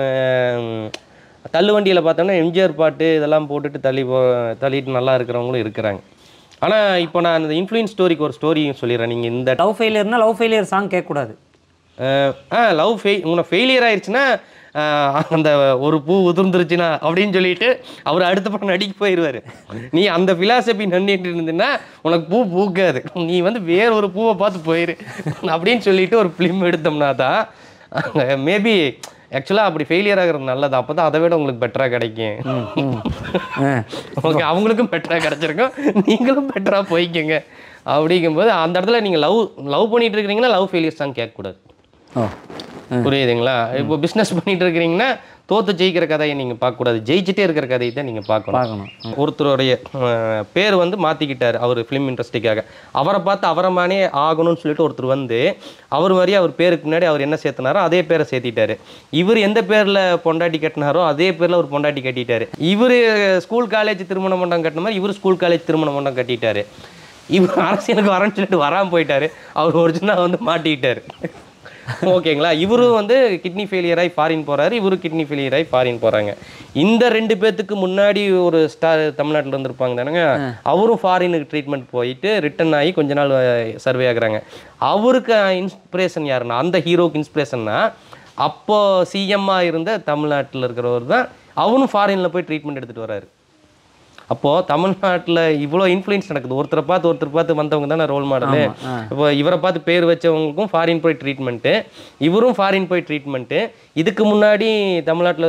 ம், தள்ளு வண்டியில் பார்த்தோம்னா எம்ஜிஆர் பாட்டு இதெல்லாம் போட்டுட்டு தள்ளி போ தள்ளிட்டு நல்லா இருக்கிறவங்களும் இருக்கிறாங்க ஆனால் இப்போ நான் அந்த இன்ஃப்ளூயன்ஸ் ஸ்டோரிக்கு ஒரு ஸ்டோரியும் சொல்லிடுறேன் நீங்கள் இந்த லவ் ஃபெயிலியர்னா லவ் ஃபெயிலியர் சாங் கேட்கக்கூடாது அஹ் ஆ லவ் ஃபெய் உங்களை ஃபெயிலியர் ஆயிடுச்சுன்னா அஹ் அந்த ஒரு பூ உதிர்ந்துருச்சுன்னா அப்படின்னு சொல்லிட்டு அவர் அடுத்த படம் நடிக்க போயிடுவார் நீ அந்த ஃபிலாசபி நன்னிட்டு இருந்தீங்கன்னா உனக்கு பூ பூக்காது நீ வந்து வேற ஒரு பூவை பார்த்து போயிரு அப்படின்னு சொல்லிட்டு ஒரு ஃபிலிம் எடுத்தோம்னா தான் மேபி ஆக்சுவலாக அப்படி ஃபெயிலியர் ஆகிறது நல்லது அப்போ தான் அதை விட உங்களுக்கு பெட்டராக கிடைக்கும் ஓகே அவங்களுக்கும் பெட்டராக கிடைச்சிருக்கும் நீங்களும் பெட்டராக போய்க்கோங்க அப்படிங்கும்போது அந்த இடத்துல நீங்கள் லவ் லவ் பண்ணிட்டு இருக்கிறீங்கன்னா லவ் ஃபெயிலியர்ஸ் தான் கேட்கக்கூடாது புரியுதுங்களா இப்போ பிஸ்னஸ் பண்ணிட்டு இருக்கிறீங்கன்னா தோத்து ஜெயிக்கிற கதையை நீங்கள் பார்க்கக்கூடாது ஜெயிச்சுட்டே இருக்கிற கதையை தான் நீங்கள் பார்க்கணும் பார்க்கணும் ஒருத்தருடைய அஹ், பேர் வந்து மாற்றிக்கிட்டார் அவர் ஃபிலிம் இண்டஸ்ட்ரிக்காக அவரை பார்த்து அவரமானே ஆகணும்னு சொல்லிட்டு ஒருத்தர் வந்து அவர் மாதிரி அவர் பேருக்கு முன்னாடி அவர் என்ன சேர்த்தினாரோ அதே பேரை சேர்த்திட்டாரு இவர் எந்த பேரில் பொண்டாட்டி கட்டினாரோ அதே பேரில் ஒரு பொண்டாட்டி கட்டிட்டாரு இவர் ஸ்கூல் காலேஜ் திருமண மண்டபம் கட்டின மாதிரி இவர் ஸ்கூல் காலேஜ் திருமண மண்டபம் கட்டிட்டாரு இவர் அரசியலுக்கு வரேன்னு சொல்லிட்டு வராமல் போயிட்டாரு அவர் ஒரிஜினலாக வந்து மாட்டிக்கிட்டாரு ஓகேங்களா இவரும் வந்து கிட்னி ஃபெயிலியர் ஆகி ஃபாரின் போறாரு இவரும் கிட்னி ஃபெயிலியர் ஆகி ஃபாரின் போறாங்க இந்த ரெண்டு பேத்துக்கு முன்னாடி ஒரு ஸ்டார் தமிழ்நாட்டில் இருந்திருப்பாங்க தானேங்க அவரும் ஃபாரினுக்கு ட்ரீட்மெண்ட் போயிட்டு ரிட்டர்ன் ஆகி கொஞ்ச நாள் சர்வே ஆகுறாங்க அவருக்கு இன்ஸ்பிரேஷன் யாருன்னா அந்த ஹீரோக்கு இன்ஸ்பிரேஷன்னா அப்போ சிஎம்மாக இருந்த தமிழ்நாட்டில் இருக்கிறவர் தான் அவரும் ஃபாரினில் போய் ட்ரீட்மெண்ட் எடுத்துகிட்டு வராரு அப்போது தமிழ்நாட்டில் இவ்வளோ இன்ஃப்ளூயன்ஸ் நடக்குது ஒருத்தரை பார்த்து ஒருத்தர் பார்த்து வந்தவங்க தானே ரோல் மாடலு ஆமா, ஆ. இப்போ இவரை பார்த்து பேர் வச்சவங்களுக்கும் ஃபாரின் போய் ட்ரீட்மெண்ட்டு இவரும் ஃபாரின் போய் ட்ரீட்மெண்ட்டு இதுக்கு முன்னாடி தமிழ்நாட்டில்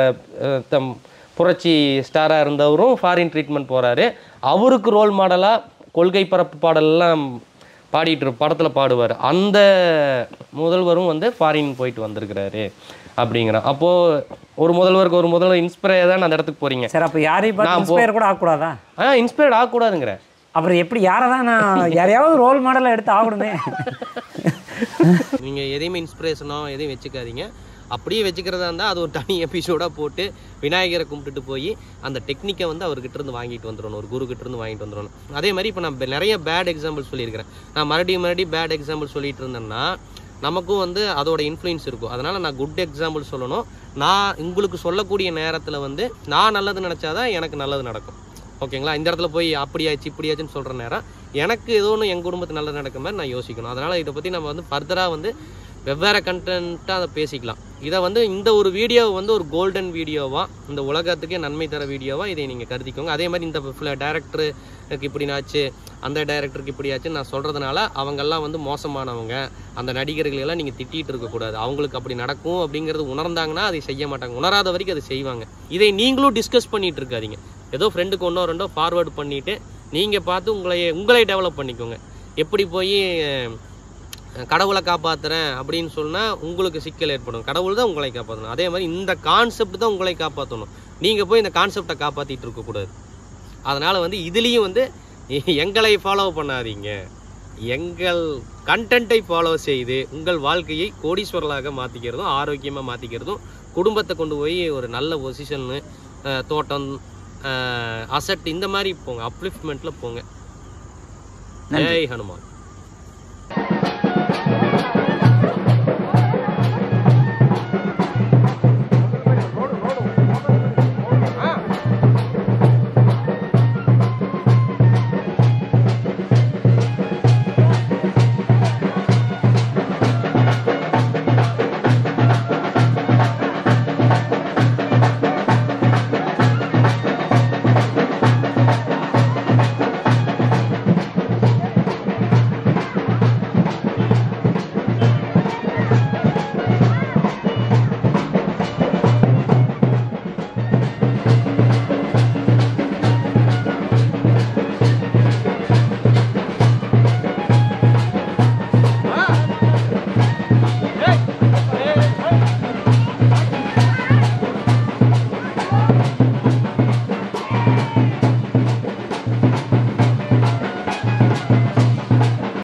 தம் புரட்சி ஸ்டாராக இருந்தவரும் ஃபாரின் ட்ரீட்மெண்ட் போகிறாரு அவருக்கு ரோல் மாடலாக கொள்கை பரப்பு பாடலெல்லாம் பாடிட்டு இரு- படத்துல பாடுவார் அந்த முதல்வரும் வந்து ஃபாரின் போயிட்டு வந்திருக்கிறாரு அப்படிங்கிறான் அப்போ ஒரு முதல்வருக்கு ஒரு முதல்வர் இன்ஸ்பயர் தான் அந்த இடத்துக்கு போறீங்க சரி அப்போ யாரையும் பார்த்து நான் போ- இன்ஸ்பயர் கூட ஆகக்கூடாதா ஆ இன்ஸ்பயர்ட் ஆகக்கூடாதுங்கிறேன் அப்புறம் எப்படி யாரை தான் நான் யாரையாவது ரோல் மாடலாக எடுத்து ஆகணுமே நீங்க எதையுமே இன்ஸ்பிரேஷனோ எதையும் வச்சுக்காதீங்க அப்படியே வச்சுக்கிறதா இருந்தால் அது ஒரு தனி எபிசோடாக போட்டு விநாயகரை கும்பிட்டுட்டு போய் அந்த டெக்னிக்கை வந்து அவர்கிட்ட இருந்து வாங்கிட்டு வந்துடணும் ஒரு குரு கிட்ட இருந்து வாங்கிட்டு வந்துடணும் அதே மாதிரி இப்போ நான் ப- நிறைய பேட் எக்ஸாம்பிள் சொல்லியிருக்கிறேன் நான் மறுபடியும் மறுபடியும் பேட் எக்ஸாம்பிள் சொல்லிட்டு இருந்தேன்னா நமக்கும் வந்து அதோட இன்ஃப்ளூயன்ஸ் இருக்கும் அதனால நான் குட் எக்ஸாம்பிள் சொல்லணும் நான் உங்களுக்கு சொல்லக்கூடிய நேரத்தில் வந்து நான் நல்லது நினச்சாதான் எனக்கு நல்லது நடக்கும் ஓகேங்களா இந்த இடத்துல போய் அப்படியாச்சு இப்படியாச்சுன்னு சொல்கிற நேரம் எனக்கு ஏதோ ஒன்று என் குடும்பத்துக்கு நல்லது நடக்க மாதிரி நான் யோசிக்கணும் அதனால் இதை பற்றி நம்ம வந்து ஃபர்தராக வந்து வெவ்வேறு கண்டென்ட்டாக அதை பேசிக்கலாம் இதை வந்து இந்த ஒரு வீடியோ வந்து ஒரு கோல்டன் வீடியோவாக இந்த உலகத்துக்கே நன்மை தர வீடியோவாக இதை நீங்கள் கருதிக்கோங்க அதே மாதிரி இந்த டேரக்டருக்கு இப்படினாச்சு அந்த டேரக்டருக்கு இப்படியாச்சு நான் சொல்கிறதுனால அவங்கெல்லாம் வந்து மோசமானவங்க அந்த நடிகர்கள் எல்லாம் நீங்கள் திட்டிகிட்டு இருக்கக்கூடாது அவங்களுக்கு அப்படி நடக்கும் அப்படிங்கிறது உணர்ந்தாங்கன்னா அதை செய்ய மாட்டாங்க உணராத வரைக்கும் அதை செய்வாங்க இதை நீங்களும் டிஸ்கஸ் பண்ணிட்டு இருக்காதீங்க ஏதோ ஃப்ரெண்டுக்கு ஒன்றோ ரெண்டோ ஃபார்வர்டு பண்ணிவிட்டு நீங்கள் பார்த்து உங்களை உங்களை டெவலப் பண்ணிக்கோங்க எப்படி போய் கடவுளை காப்பாத்துறேன் அப்படின்னு சொன்னால் உங்களுக்கு சிக்கல் ஏற்படும் கடவுள் தான் உங்களை காப்பாற்றணும் அதே மாதிரி இந்த கான்செப்ட் தான் உங்களை காப்பாற்றணும் நீங்கள் போய் இந்த கான்செப்டை காப்பாற்றிட்டு இருக்கக்கூடாது அதனால் வந்து இதுலேயும் வந்து எங்களை ஃபாலோ பண்ணாதீங்க எங்கள் கண்டென்ட்டை ஃபாலோ செய்து உங்கள் வாழ்க்கையை கோடீஸ்வரலாக மாற்றிக்கிறதும் ஆரோக்கியமாக மாற்றிக்கிறதும் குடும்பத்தை கொண்டு போய் ஒரு நல்ல பொசிஷன்னு தோட்டம் அசட் இந்த மாதிரி போங்க அப்லிஃப்ட்மெண்ட்டில் போங்க நன்றி. ஜெய் ஹனுமான்